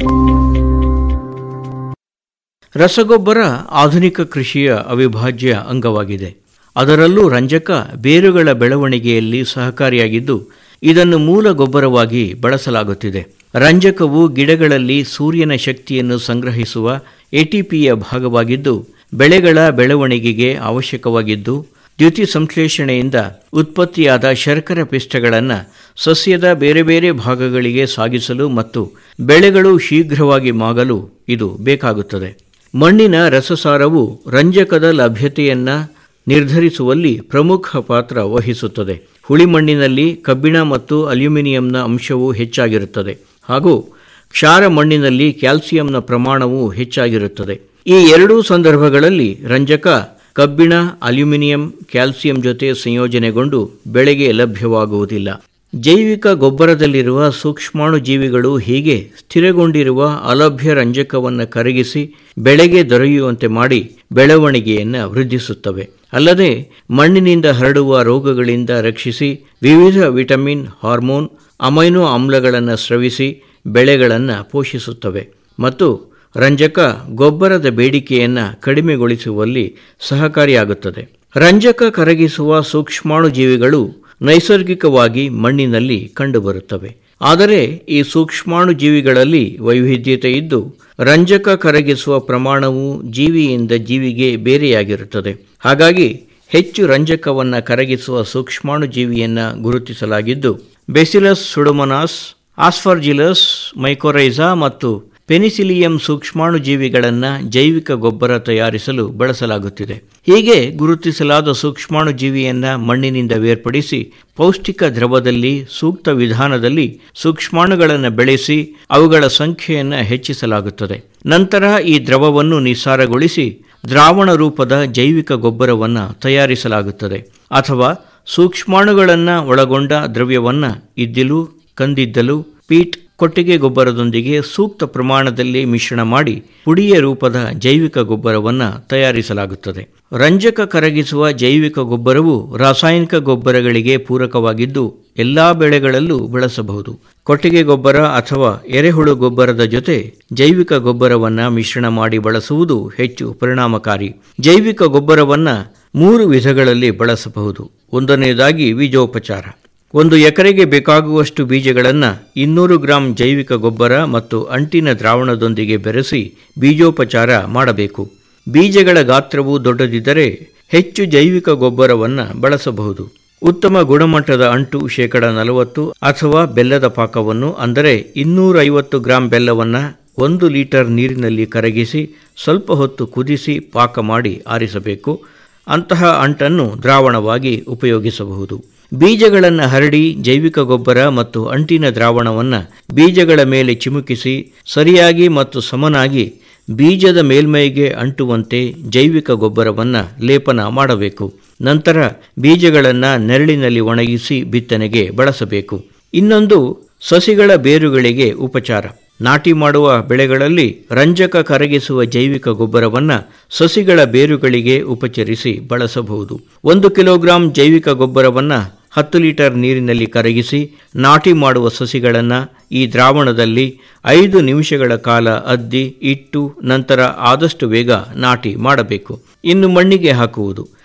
S: ರಸಗೊಬ್ಬರ ಆಧುನಿಕ ಕೃಷಿಯ ಅವಿಭಾಜ್ಯ ಅಂಗವಾಗಿದೆ ಅದರಲ್ಲೂ ರಂಜಕ ಬೇರುಗಳ ಬೆಳವಣಿಗೆಯಲ್ಲಿ ಸಹಕಾರಿಯಾಗಿದ್ದು ಇದನ್ನು ಮೂಲ ಗೊಬ್ಬರವಾಗಿ ಬಳಸಲಾಗುತ್ತಿದೆ ರಂಜಕವು ಗಿಡಗಳಲ್ಲಿ ಸೂರ್ಯನ ಶಕ್ತಿಯನ್ನು ಸಂಗ್ರಹಿಸುವ ಎಟಿಪಿಯ ಭಾಗವಾಗಿದ್ದು ಬೆಳೆಗಳ ಬೆಳವಣಿಗೆಗೆ ಅವಶ್ಯಕವಾಗಿದ್ದು ದ್ಯುತಿ ಸಂಶ್ಲೇಷಣೆಯಿಂದ ಉತ್ಪತ್ತಿಯಾದ ಶರ್ಕರ ಪಿಷ್ಟಗಳನ್ನು ಸಸ್ಯದ ಬೇರೆ ಬೇರೆ ಭಾಗಗಳಿಗೆ ಸಾಗಿಸಲು ಮತ್ತು ಬೆಳೆಗಳು ಶೀಘ್ರವಾಗಿ ಮಾಗಲು ಇದು ಬೇಕಾಗುತ್ತದೆ ಮಣ್ಣಿನ ರಸಸಾರವು ರಂಜಕದ ಲಭ್ಯತೆಯನ್ನ ನಿರ್ಧರಿಸುವಲ್ಲಿ ಪ್ರಮುಖ ಪಾತ್ರ ವಹಿಸುತ್ತದೆ ಹುಳಿ ಮಣ್ಣಿನಲ್ಲಿ ಕಬ್ಬಿಣ ಮತ್ತು ಅಲ್ಯೂಮಿನಿಯಂನ ಅಂಶವು ಹೆಚ್ಚಾಗಿರುತ್ತದೆ ಹಾಗೂ ಕ್ಷಾರ ಮಣ್ಣಿನಲ್ಲಿ ಕ್ಯಾಲ್ಸಿಯಂನ ಪ್ರಮಾಣವು ಹೆಚ್ಚಾಗಿರುತ್ತದೆ ಈ ಎರಡೂ ಸಂದರ್ಭಗಳಲ್ಲಿ ರಂಜಕ ಕಬ್ಬಿಣ ಅಲ್ಯೂಮಿನಿಯಂ ಕ್ಯಾಲ್ಸಿಯಂ ಜೊತೆ ಸಂಯೋಜನೆಗೊಂಡು ಬೆಳೆಗೆ ಲಭ್ಯವಾಗುವುದಿಲ್ಲ ಜೈವಿಕ ಗೊಬ್ಬರದಲ್ಲಿರುವ ಸೂಕ್ಷ್ಮಾಣು ಜೀವಿಗಳು ಹೀಗೆ ಸ್ಥಿರಗೊಂಡಿರುವ ಅಲಭ್ಯ ರಂಜಕವನ್ನು ಕರಗಿಸಿ ಬೆಳೆಗೆ ದೊರೆಯುವಂತೆ ಮಾಡಿ ಬೆಳವಣಿಗೆಯನ್ನು ವೃದ್ಧಿಸುತ್ತವೆ ಅಲ್ಲದೆ ಮಣ್ಣಿನಿಂದ ಹರಡುವ ರೋಗಗಳಿಂದ ರಕ್ಷಿಸಿ ವಿವಿಧ ವಿಟಮಿನ್ ಹಾರ್ಮೋನ್ ಅಮೈನೋ ಆಮ್ಲಗಳನ್ನು ಸ್ರವಿಸಿ ಬೆಳೆಗಳನ್ನು ಪೋಷಿಸುತ್ತವೆ ಮತ್ತು ರಂಜಕ ಗೊಬ್ಬರದ ಬೇಡಿಕೆಯನ್ನು ಕಡಿಮೆಗೊಳಿಸುವಲ್ಲಿ ಸಹಕಾರಿಯಾಗುತ್ತದೆ ರಂಜಕ ಕರಗಿಸುವ ಸೂಕ್ಷ್ಮಾಣು ಜೀವಿಗಳು ನೈಸರ್ಗಿಕವಾಗಿ ಮಣ್ಣಿನಲ್ಲಿ ಕಂಡುಬರುತ್ತವೆ ಆದರೆ ಈ ಸೂಕ್ಷ್ಮಾಣು ಜೀವಿಗಳಲ್ಲಿ ವೈವಿಧ್ಯತೆ ಇದ್ದು ರಂಜಕ ಕರಗಿಸುವ ಪ್ರಮಾಣವು ಜೀವಿಯಿಂದ ಜೀವಿಗೆ ಬೇರೆಯಾಗಿರುತ್ತದೆ ಹಾಗಾಗಿ ಹೆಚ್ಚು ರಂಜಕವನ್ನು ಕರಗಿಸುವ ಸೂಕ್ಷ್ಮಾಣು ಜೀವಿಯನ್ನು ಗುರುತಿಸಲಾಗಿದ್ದು ಬೆಸಿಲಸ್ ಸುಡುಮನಾಸ್ ಆಸ್ಫರ್ಜಿಲಸ್ ಮೈಕೋರೈಸಾ ಮತ್ತು ಪೆನಿಸಿಲಿಯಂ ಸೂಕ್ಷ್ಮಾಣು ಜೀವಿಗಳನ್ನು ಜೈವಿಕ ಗೊಬ್ಬರ ತಯಾರಿಸಲು ಬಳಸಲಾಗುತ್ತಿದೆ ಹೀಗೆ ಗುರುತಿಸಲಾದ ಸೂಕ್ಷ್ಮಾಣು ಜೀವಿಯನ್ನ ಮಣ್ಣಿನಿಂದ ಬೇರ್ಪಡಿಸಿ ಪೌಷ್ಟಿಕ ದ್ರವದಲ್ಲಿ ಸೂಕ್ತ ವಿಧಾನದಲ್ಲಿ ಸೂಕ್ಷ್ಮಾಣುಗಳನ್ನು ಬೆಳೆಸಿ ಅವುಗಳ ಸಂಖ್ಯೆಯನ್ನು ಹೆಚ್ಚಿಸಲಾಗುತ್ತದೆ ನಂತರ ಈ ದ್ರವವನ್ನು ನಿಸ್ಸಾರಗೊಳಿಸಿ ದ್ರಾವಣ ರೂಪದ ಜೈವಿಕ ಗೊಬ್ಬರವನ್ನು ತಯಾರಿಸಲಾಗುತ್ತದೆ ಅಥವಾ ಸೂಕ್ಷ್ಮಾಣುಗಳನ್ನು ಒಳಗೊಂಡ ದ್ರವ್ಯವನ್ನು ಇದ್ದಿಲು ಕಂದಿದ್ದಲು ಪೀಟ್ ಕೊಟ್ಟಿಗೆ ಗೊಬ್ಬರದೊಂದಿಗೆ ಸೂಕ್ತ ಪ್ರಮಾಣದಲ್ಲಿ ಮಿಶ್ರಣ ಮಾಡಿ ಪುಡಿಯ ರೂಪದ ಜೈವಿಕ ಗೊಬ್ಬರವನ್ನು ತಯಾರಿಸಲಾಗುತ್ತದೆ ರಂಜಕ ಕರಗಿಸುವ ಜೈವಿಕ ಗೊಬ್ಬರವು ರಾಸಾಯನಿಕ ಗೊಬ್ಬರಗಳಿಗೆ ಪೂರಕವಾಗಿದ್ದು ಎಲ್ಲಾ ಬೆಳೆಗಳಲ್ಲೂ ಬಳಸಬಹುದು ಕೊಟ್ಟಿಗೆ ಗೊಬ್ಬರ ಅಥವಾ ಎರೆಹುಳು ಗೊಬ್ಬರದ ಜೊತೆ ಜೈವಿಕ ಗೊಬ್ಬರವನ್ನು ಮಿಶ್ರಣ ಮಾಡಿ ಬಳಸುವುದು ಹೆಚ್ಚು ಪರಿಣಾಮಕಾರಿ ಜೈವಿಕ ಗೊಬ್ಬರವನ್ನು ಮೂರು ವಿಧಗಳಲ್ಲಿ ಬಳಸಬಹುದು ಒಂದನೆಯದಾಗಿ ಬೀಜೋಪಚಾರ ಒಂದು ಎಕರೆಗೆ ಬೇಕಾಗುವಷ್ಟು ಬೀಜಗಳನ್ನು ಇನ್ನೂರು ಗ್ರಾಂ ಜೈವಿಕ ಗೊಬ್ಬರ ಮತ್ತು ಅಂಟಿನ ದ್ರಾವಣದೊಂದಿಗೆ ಬೆರೆಸಿ ಬೀಜೋಪಚಾರ ಮಾಡಬೇಕು ಬೀಜಗಳ ಗಾತ್ರವು ದೊಡ್ಡದಿದ್ದರೆ ಹೆಚ್ಚು ಜೈವಿಕ ಗೊಬ್ಬರವನ್ನು ಬಳಸಬಹುದು ಉತ್ತಮ ಗುಣಮಟ್ಟದ ಅಂಟು ಶೇಕಡ ನಲವತ್ತು ಅಥವಾ ಬೆಲ್ಲದ ಪಾಕವನ್ನು ಅಂದರೆ ಇನ್ನೂರೈವತ್ತು ಗ್ರಾಂ ಬೆಲ್ಲವನ್ನು ಒಂದು ಲೀಟರ್ ನೀರಿನಲ್ಲಿ ಕರಗಿಸಿ ಸ್ವಲ್ಪ ಹೊತ್ತು ಕುದಿಸಿ ಪಾಕ ಮಾಡಿ ಆರಿಸಬೇಕು ಅಂತಹ ಅಂಟನ್ನು ದ್ರಾವಣವಾಗಿ ಉಪಯೋಗಿಸಬಹುದು ಬೀಜಗಳನ್ನು ಹರಡಿ ಜೈವಿಕ ಗೊಬ್ಬರ ಮತ್ತು ಅಂಟಿನ ದ್ರಾವಣವನ್ನು ಬೀಜಗಳ ಮೇಲೆ ಚಿಮುಕಿಸಿ ಸರಿಯಾಗಿ ಮತ್ತು ಸಮನಾಗಿ ಬೀಜದ ಮೇಲ್ಮೈಗೆ ಅಂಟುವಂತೆ ಜೈವಿಕ ಗೊಬ್ಬರವನ್ನು ಲೇಪನ ಮಾಡಬೇಕು ನಂತರ ಬೀಜಗಳನ್ನು ನೆರಳಿನಲ್ಲಿ ಒಣಗಿಸಿ ಬಿತ್ತನೆಗೆ ಬಳಸಬೇಕು ಇನ್ನೊಂದು ಸಸಿಗಳ ಬೇರುಗಳಿಗೆ ಉಪಚಾರ ನಾಟಿ ಮಾಡುವ ಬೆಳೆಗಳಲ್ಲಿ ರಂಜಕ ಕರಗಿಸುವ ಜೈವಿಕ ಗೊಬ್ಬರವನ್ನು ಸಸಿಗಳ ಬೇರುಗಳಿಗೆ ಉಪಚರಿಸಿ ಬಳಸಬಹುದು ಒಂದು ಕಿಲೋಗ್ರಾಂ ಜೈವಿಕ ಗೊಬ್ಬರವನ್ನು ಹತ್ತು ಲೀಟರ್ ನೀರಿನಲ್ಲಿ ಕರಗಿಸಿ ನಾಟಿ ಮಾಡುವ ಸಸಿಗಳನ್ನು ಈ ದ್ರಾವಣದಲ್ಲಿ ಐದು ನಿಮಿಷಗಳ ಕಾಲ ಅದ್ದಿ ಇಟ್ಟು ನಂತರ ಆದಷ್ಟು ಬೇಗ ನಾಟಿ ಮಾಡಬೇಕು ಇನ್ನು ಮಣ್ಣಿಗೆ ಹಾಕುವುದು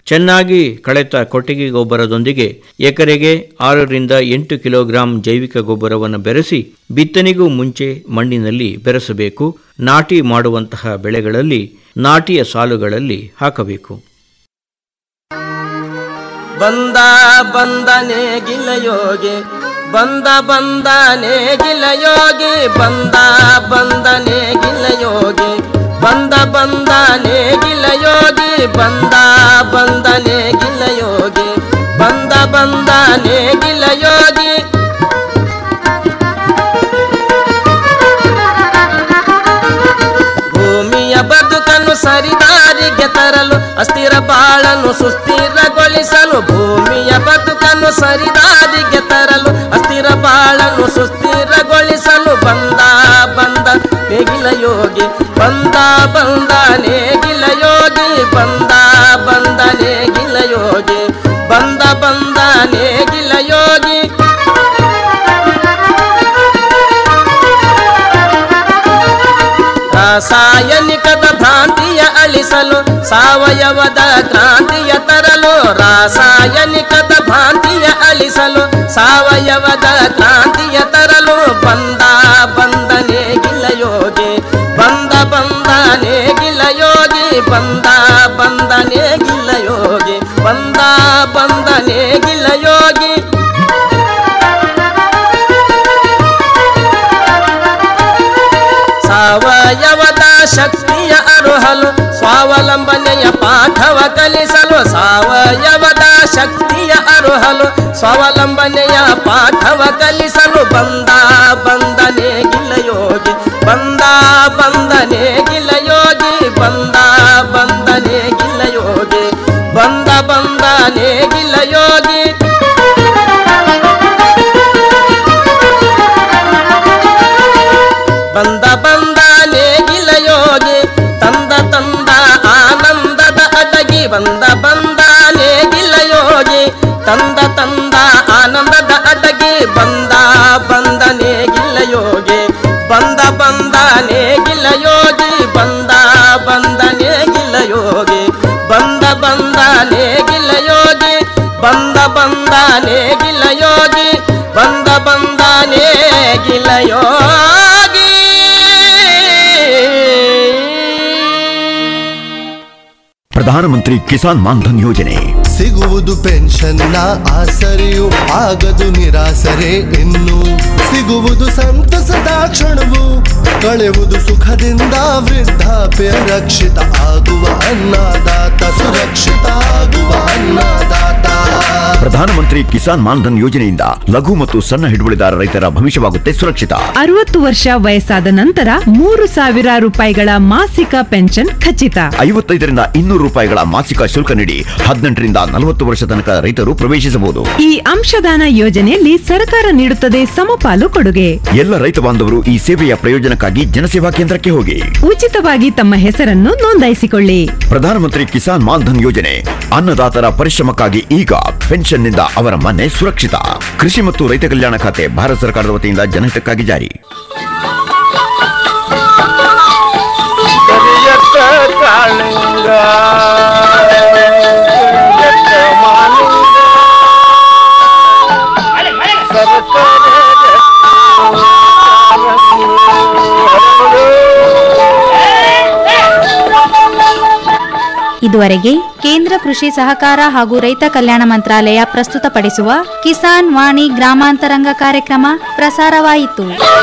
S: ಚೆನ್ನಾಗಿ ಕಳೆತ ಕೊಟ್ಟಿಗೆ ಗೊಬ್ಬರದೊಂದಿಗೆ ಎಕರೆಗೆ ಆರರಿಂದ ಎಂಟು ಕಿಲೋಗ್ರಾಂ ಜೈವಿಕ ಗೊಬ್ಬರವನ್ನು ಬೆರೆಸಿ ಬಿತ್ತನೆಗೂ ಮುಂಚೆ ಮಣ್ಣಿನಲ್ಲಿ ಬೆರೆಸಬೇಕು ನಾಟಿ ಮಾಡುವಂತಹ ಬೆಳೆಗಳಲ್ಲಿ ನಾಟಿಯ ಸಾಲುಗಳಲ್ಲಿ ಹಾಕಬೇಕು
T: ಬಂದ ಬಂದನೆ ಗಿಲಯೋಗಿ ಬಂದ ಬಂದನೆ ಗಿಲಯೋಗಿ ಬಂದ ಬಂದನೆ ಗಿಲಯೋಗಿ ಬಂದ ಬಂದನೆ ಗಿಲಯೋಗಿ ಬಂದ ಬಂದನೆ ಗಿಲಯೋಗಿ ಬಂದ ಬಂದನೆ ಗಿಲಯೋಗಿ ಭೂಮಿಯ ಬದುಕನ್ನು ಸರಿದಾರಿಗೆ ತರಲು ಅಸ್ಥಿರ ಬಾಳನ್ನು ಸುಸ್ಥಿರಗೊಳಿಸಲು ಭೂಮಿಯ ಬದುಕನ್ನು ಸರಿದಾರಿಗೆ ತರಲು ಅಸ್ಥಿರ ಬಾಳನ್ನು ಸುಸ್ಥಿರಗೊಳಿಸಲು ಬಂದ ಬಂದ ನೇಗಿಲ ಯೋಗಿ ಬಂದ ಬಂದ ನೇಗಿಲ ಯೋಗಿ ಬಂದ ಬಂದ ನೇಗಿಲ ಯೋಗಿ ಬಂದ ಬಂದ ನೇಗಿಲ ಯೋಗಿ ರಾಸಾಯನಿಕದ ಭ್ರಾಂತಿಯ ಅಳಿಸಲು ಸಾವಯವದ ಕ್ರಾಂತಿಯ ತರಲು ರಾಸಾಯನಿಕದ ಭ್ರಾಂತಿಯ ಅಳಿಸಲು ಸಾವಯವದ ಕ್ರಾಂತಿಯ ತರಲು ಬಂದ ಬಂದನೆ ಗಿಲಯೋಗಿ ಬಂದ ಬಂದನೆ ಗಿಲಯೋಗಿ ಬಂದ ಬಂದನೆ ಗಿಲಯೋಗಿ ಬಂದ ಬಂದನೆ ಗಿಲಯೋಗಿ ಸಾವಯವದ ಶಕ್ತಿಯ ಅರುಹಲು ಸ್ವಾವಲಂಬನೆಯ ಪಾಠವ ಕಲಿಸಲು ಸಾವಯವದ ಶಕ್ತಿಯ ಅರುಹಲು ಸ್ವಾವಲಂಬನೆಯ ಪಾಠವ ಕಲಿಸಲು ಬಂದ ಬಂದನೆ ಗಿಲಯೋಗಿ ಬಂದ ಬಂದನೆ ಗಿಲಯೋಗಿ ಬಂದ ಬಂದನೆ ಗಿಲಯೋಗಿ ಬಂದ ಬಂದನೆ ಗಿಲಯೋಗಿ ಬಂದ ಬಂದ ನೇಗಿಲ ಯೋಗಿ ತಂದ ತಂದ ಆನಂದದ ಅಡಗಿ ಬಂದ ಬಂದ ನೇಗಿಲ ಯೋಗಿ ತಂದ ತಂದ ಆನಂದದ ಅಡಗಿ ಬಂದ ಬಂದ ನೇಗಿಲ ಯೋಗಿ ಬಂದ ಬಂದ ನೇಗಿಲ ಯೋಗಿ ಬಂದ ಬಂದ ನೇಗಿಲ ಯೋಗಿ ಬಂದ ಬಂದ ನೇಗಿಲ ಯೋಗಿ ಬಂದ ಬಂದ ನೇಗಿಲ ಯೋಗಿ ಬಂದ ಬಂದ ನೇಗಿಲ ಯೋಗಿ
Q: ಪ್ರಧಾನಮಂತ್ರಿ ಕಿಸಾನ್ ಮಾನ್ಧನ್ ಯೋಜನೆ
P: ಸಿಗುವುದು ಪೆನ್ಷನ್ನ ಆಸರೆಯು ಆಗದು ನಿರಾಸರೆ ಇನ್ನು ಸಿಗುವುದು ಸಂತಸದ ಕ್ಷಣವು ಕಳೆವುದು ಸುಖದಿಂದ ವೃದ್ಧಾಪ್ಯ ರಕ್ಷಿತ ಆಗುವ ಅನ್ನದಾತ ಸುರಕ್ಷಿತ ಆಗುವ ಅನ್ನದಾತ
Q: ಪ್ರಧಾನಮಂತ್ರಿ ಕಿಸಾನ್ ಮಾನ್ಧನ್ ಯೋಜನೆಯಿಂದ ಲಘು ಮತ್ತು ಸಣ್ಣ ಹಿಡುವಳಿದಾರ ರೈತರ ಭವಿಷ್ಯವಾಗುತ್ತೆ ಸುರಕ್ಷಿತ
R: ಅರವತ್ತು ವರ್ಷ ವಯಸ್ಸಾದ ನಂತರ ಮೂರು ಸಾವಿರ ರೂಪಾಯಿಗಳ ಮಾಸಿಕ ಪೆನ್ಷನ್ ಖಚಿತ
Q: ಐವತ್ತೈದರಿಂದ ಇನ್ನೂರು ರೂಪಾಯಿಗಳ ಮಾಸಿಕ ಶುಲ್ಕ ನೀಡಿ ಹದಿನೆಂಟರಿಂದ ನಲವತ್ತು ವರ್ಷ ತನಕ ರೈತರು ಪ್ರವೇಶಿಸಬಹುದು
R: ಈ ಅಂಶದಾನ ಯೋಜನೆಯಲ್ಲಿ ಸರ್ಕಾರ ನೀಡುತ್ತದೆ ಸಮಪಾಲು ಕೊಡುಗೆ
Q: ಎಲ್ಲ ರೈತ ಬಾಂಧವರು ಈ ಸೇವೆಯ ಪ್ರಯೋಜನಕ್ಕಾಗಿ ಜನಸೇವಾ ಕೇಂದ್ರಕ್ಕೆ ಹೋಗಿ
R: ಉಚಿತವಾಗಿ ತಮ್ಮ ಹೆಸರನ್ನು ನೋಂದಾಯಿಸಿಕೊಳ್ಳಿ
Q: ಪ್ರಧಾನಮಂತ್ರಿ ಕಿಸಾನ್ ಮಾನ್ಧನ್ ಯೋಜನೆ ಅನ್ನದಾತರ ಪರಿಶ್ರಮಕ್ಕಾಗಿ ಈಗ ಪೆನ್ಷನ್ನಿಂದ ಅವರ ಮನೆ ಸುರಕ್ಷಿತ ಕೃಷಿ ಮತ್ತು ರೈತ ಕಲ್ಯಾಣ ಖಾತೆ ಭಾರತ ಸರ್ಕಾರದ ವತಿಯಿಂದ ಜನಹಿತಕ್ಕಾಗಿ ಜಾರಿ
P: ಕರಿಯತ್ತ ಕಾಳಿಂಗ ಕರಿಯತ್ತ ಮಾಲಿಂಗ
B: ಇದುವರೆಗೆ ಕೇಂದ್ರ ಕೃಷಿ ಸಹಕಾರ ಹಾಗೂ ರೈತ ಕಲ್ಯಾಣ ಮಂತ್ರಾಲಯ ಪ್ರಸ್ತುತಪಡಿಸುವ ಕಿಸಾನ್ ವಾಣಿ ಗ್ರಾಮಾಂತರಂಗ ಕಾರ್ಯಕ್ರಮ ಪ್ರಸಾರವಾಯಿತು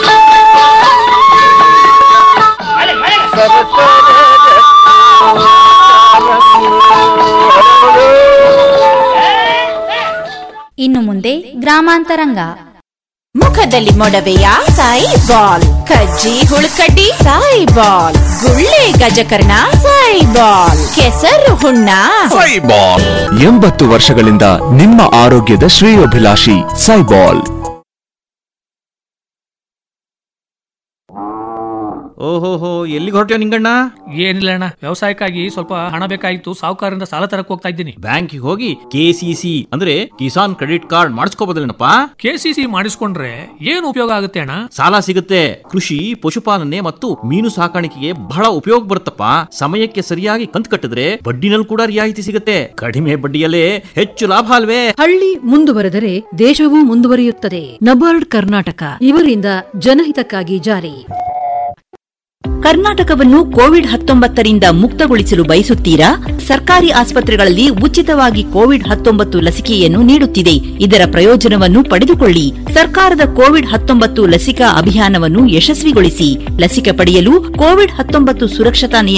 B: ಇನ್ನು ಮುಂದೆ ಗ್ರಾಮಾಂತರಂಗ
U: ಮುಖದಲ್ಲಿ ಮೊಡವೆಯ ಸಾಯಿ ಬಾಲ್ ಕಜ್ಜಿ ಹುಳುಕಡ್ಡಿ ಸಾಯಿ ಬಾಲ್ ಗುಳ್ಳೆ ಗಜಕರ್ಣ ಸಾಯಿ ಬಾಲ್ ಕೆಸರು ಹುಣ್ಣ
V: ಎಂಬತ್ತು ವರ್ಷಗಳಿಂದ ನಿಮ್ಮ ಆರೋಗ್ಯದ ಶ್ರೇಯೋಭಿಲಾಷಿ ಸೈಬಾಲ್
H: ಓಹೋಹೋ ಎಲ್ಲಿಗೆ ಹೊರಟ್ಯೋ ನಿಂಗಣ್ಣ
I: ಏನಿಲ್ಲ ಅಣ್ಣ ವ್ಯವಸಾಯಕ್ಕಾಗಿ ಸ್ವಲ್ಪ ಹಣ ಬೇಕಾಗಿತ್ತು ಸಾಹುಕಾರರಿಂದ ಸಾಲ ತರಕ್ ಹೋಗ್ತಾ ಇದ್ದೀನಿ
H: ಬ್ಯಾಂಕಿಗೆ ಹೋಗಿ ಕೆಸಿಸಿ ಅಂದ್ರೆ ಕಿಸಾನ್ ಕ್ರೆಡಿಟ್ ಕಾರ್ಡ್ ಮಾಡಿಸ್ಕೋಬೋದಲ್ಲೇನಪ್ಪ
I: ಕೆಸಿಸಿ ಮಾಡಿಸ್ಕೊಂಡ್ರೆ ಏನು ಉಪಯೋಗ ಆಗುತ್ತೆ ಅಣ್ಣ
H: ಸಾಲ ಸಿಗುತ್ತೆ ಕೃಷಿ ಪಶುಪಾಲನೆ ಮತ್ತು ಮೀನು ಸಾಕಾಣಿಕೆಗೆ ಬಹಳ ಉಪಯೋಗ ಬರುತ್ತಪ್ಪ ಸಮಯಕ್ಕೆ ಸರಿಯಾಗಿ ಕಂತು ಕಟ್ಟಿದ್ರೆ ಬಡ್ಡಿನಲ್ಲಿ ಕೂಡ ರಿಯಾಯಿತಿ ಸಿಗುತ್ತೆ ಕಡಿಮೆ ಬಡ್ಡಿಯಲ್ಲೇ ಹೆಚ್ಚು ಲಾಭ ಅಲ್ವೇ
J: ಹಳ್ಳಿ ಮುಂದುವರೆದರೆ ದೇಶವೂ ಮುಂದುವರಿಯುತ್ತದೆ ನಬಾರ್ಡ್ ಕರ್ನಾಟಕ ಇವರಿಂದ ಜನಹಿತಕ್ಕಾಗಿ ಜಾರಿ
N: ಕರ್ನಾಟಕವನ್ನು ಕೋವಿಡ್ ಹತ್ತೊಂಬತ್ತರಿಂದ ಮುಕ್ತಗೊಳಿಸಲು ಬಯಸುತ್ತೀರಾ ಸರ್ಕಾರಿ ಆಸ್ಪತ್ರೆಗಳಲ್ಲಿ ಉಚಿತವಾಗಿ ಕೋವಿಡ್ ಹತ್ತೊಂಬತ್ತು ಲಸಿಕೆಯನ್ನು ನೀಡುತ್ತಿದೆ ಇದರ ಪ್ರಯೋಜನವನ್ನು ಪಡೆದುಕೊಳ್ಳಿ ಸರ್ಕಾರದ ಕೋವಿಡ್ ಹತ್ತೊಂಬತ್ತು ಲಸಿಕಾ ಅಭಿಯಾನವನ್ನು ಯಶಸ್ವಿಗೊಳಿಸಿ ಲಸಿಕೆ ಪಡೆಯಲು ಕೋವಿಡ್ ಹತ್ತೊಂಬತ್ತು ಸುರಕ್ಷತಾ ನಿಯಮ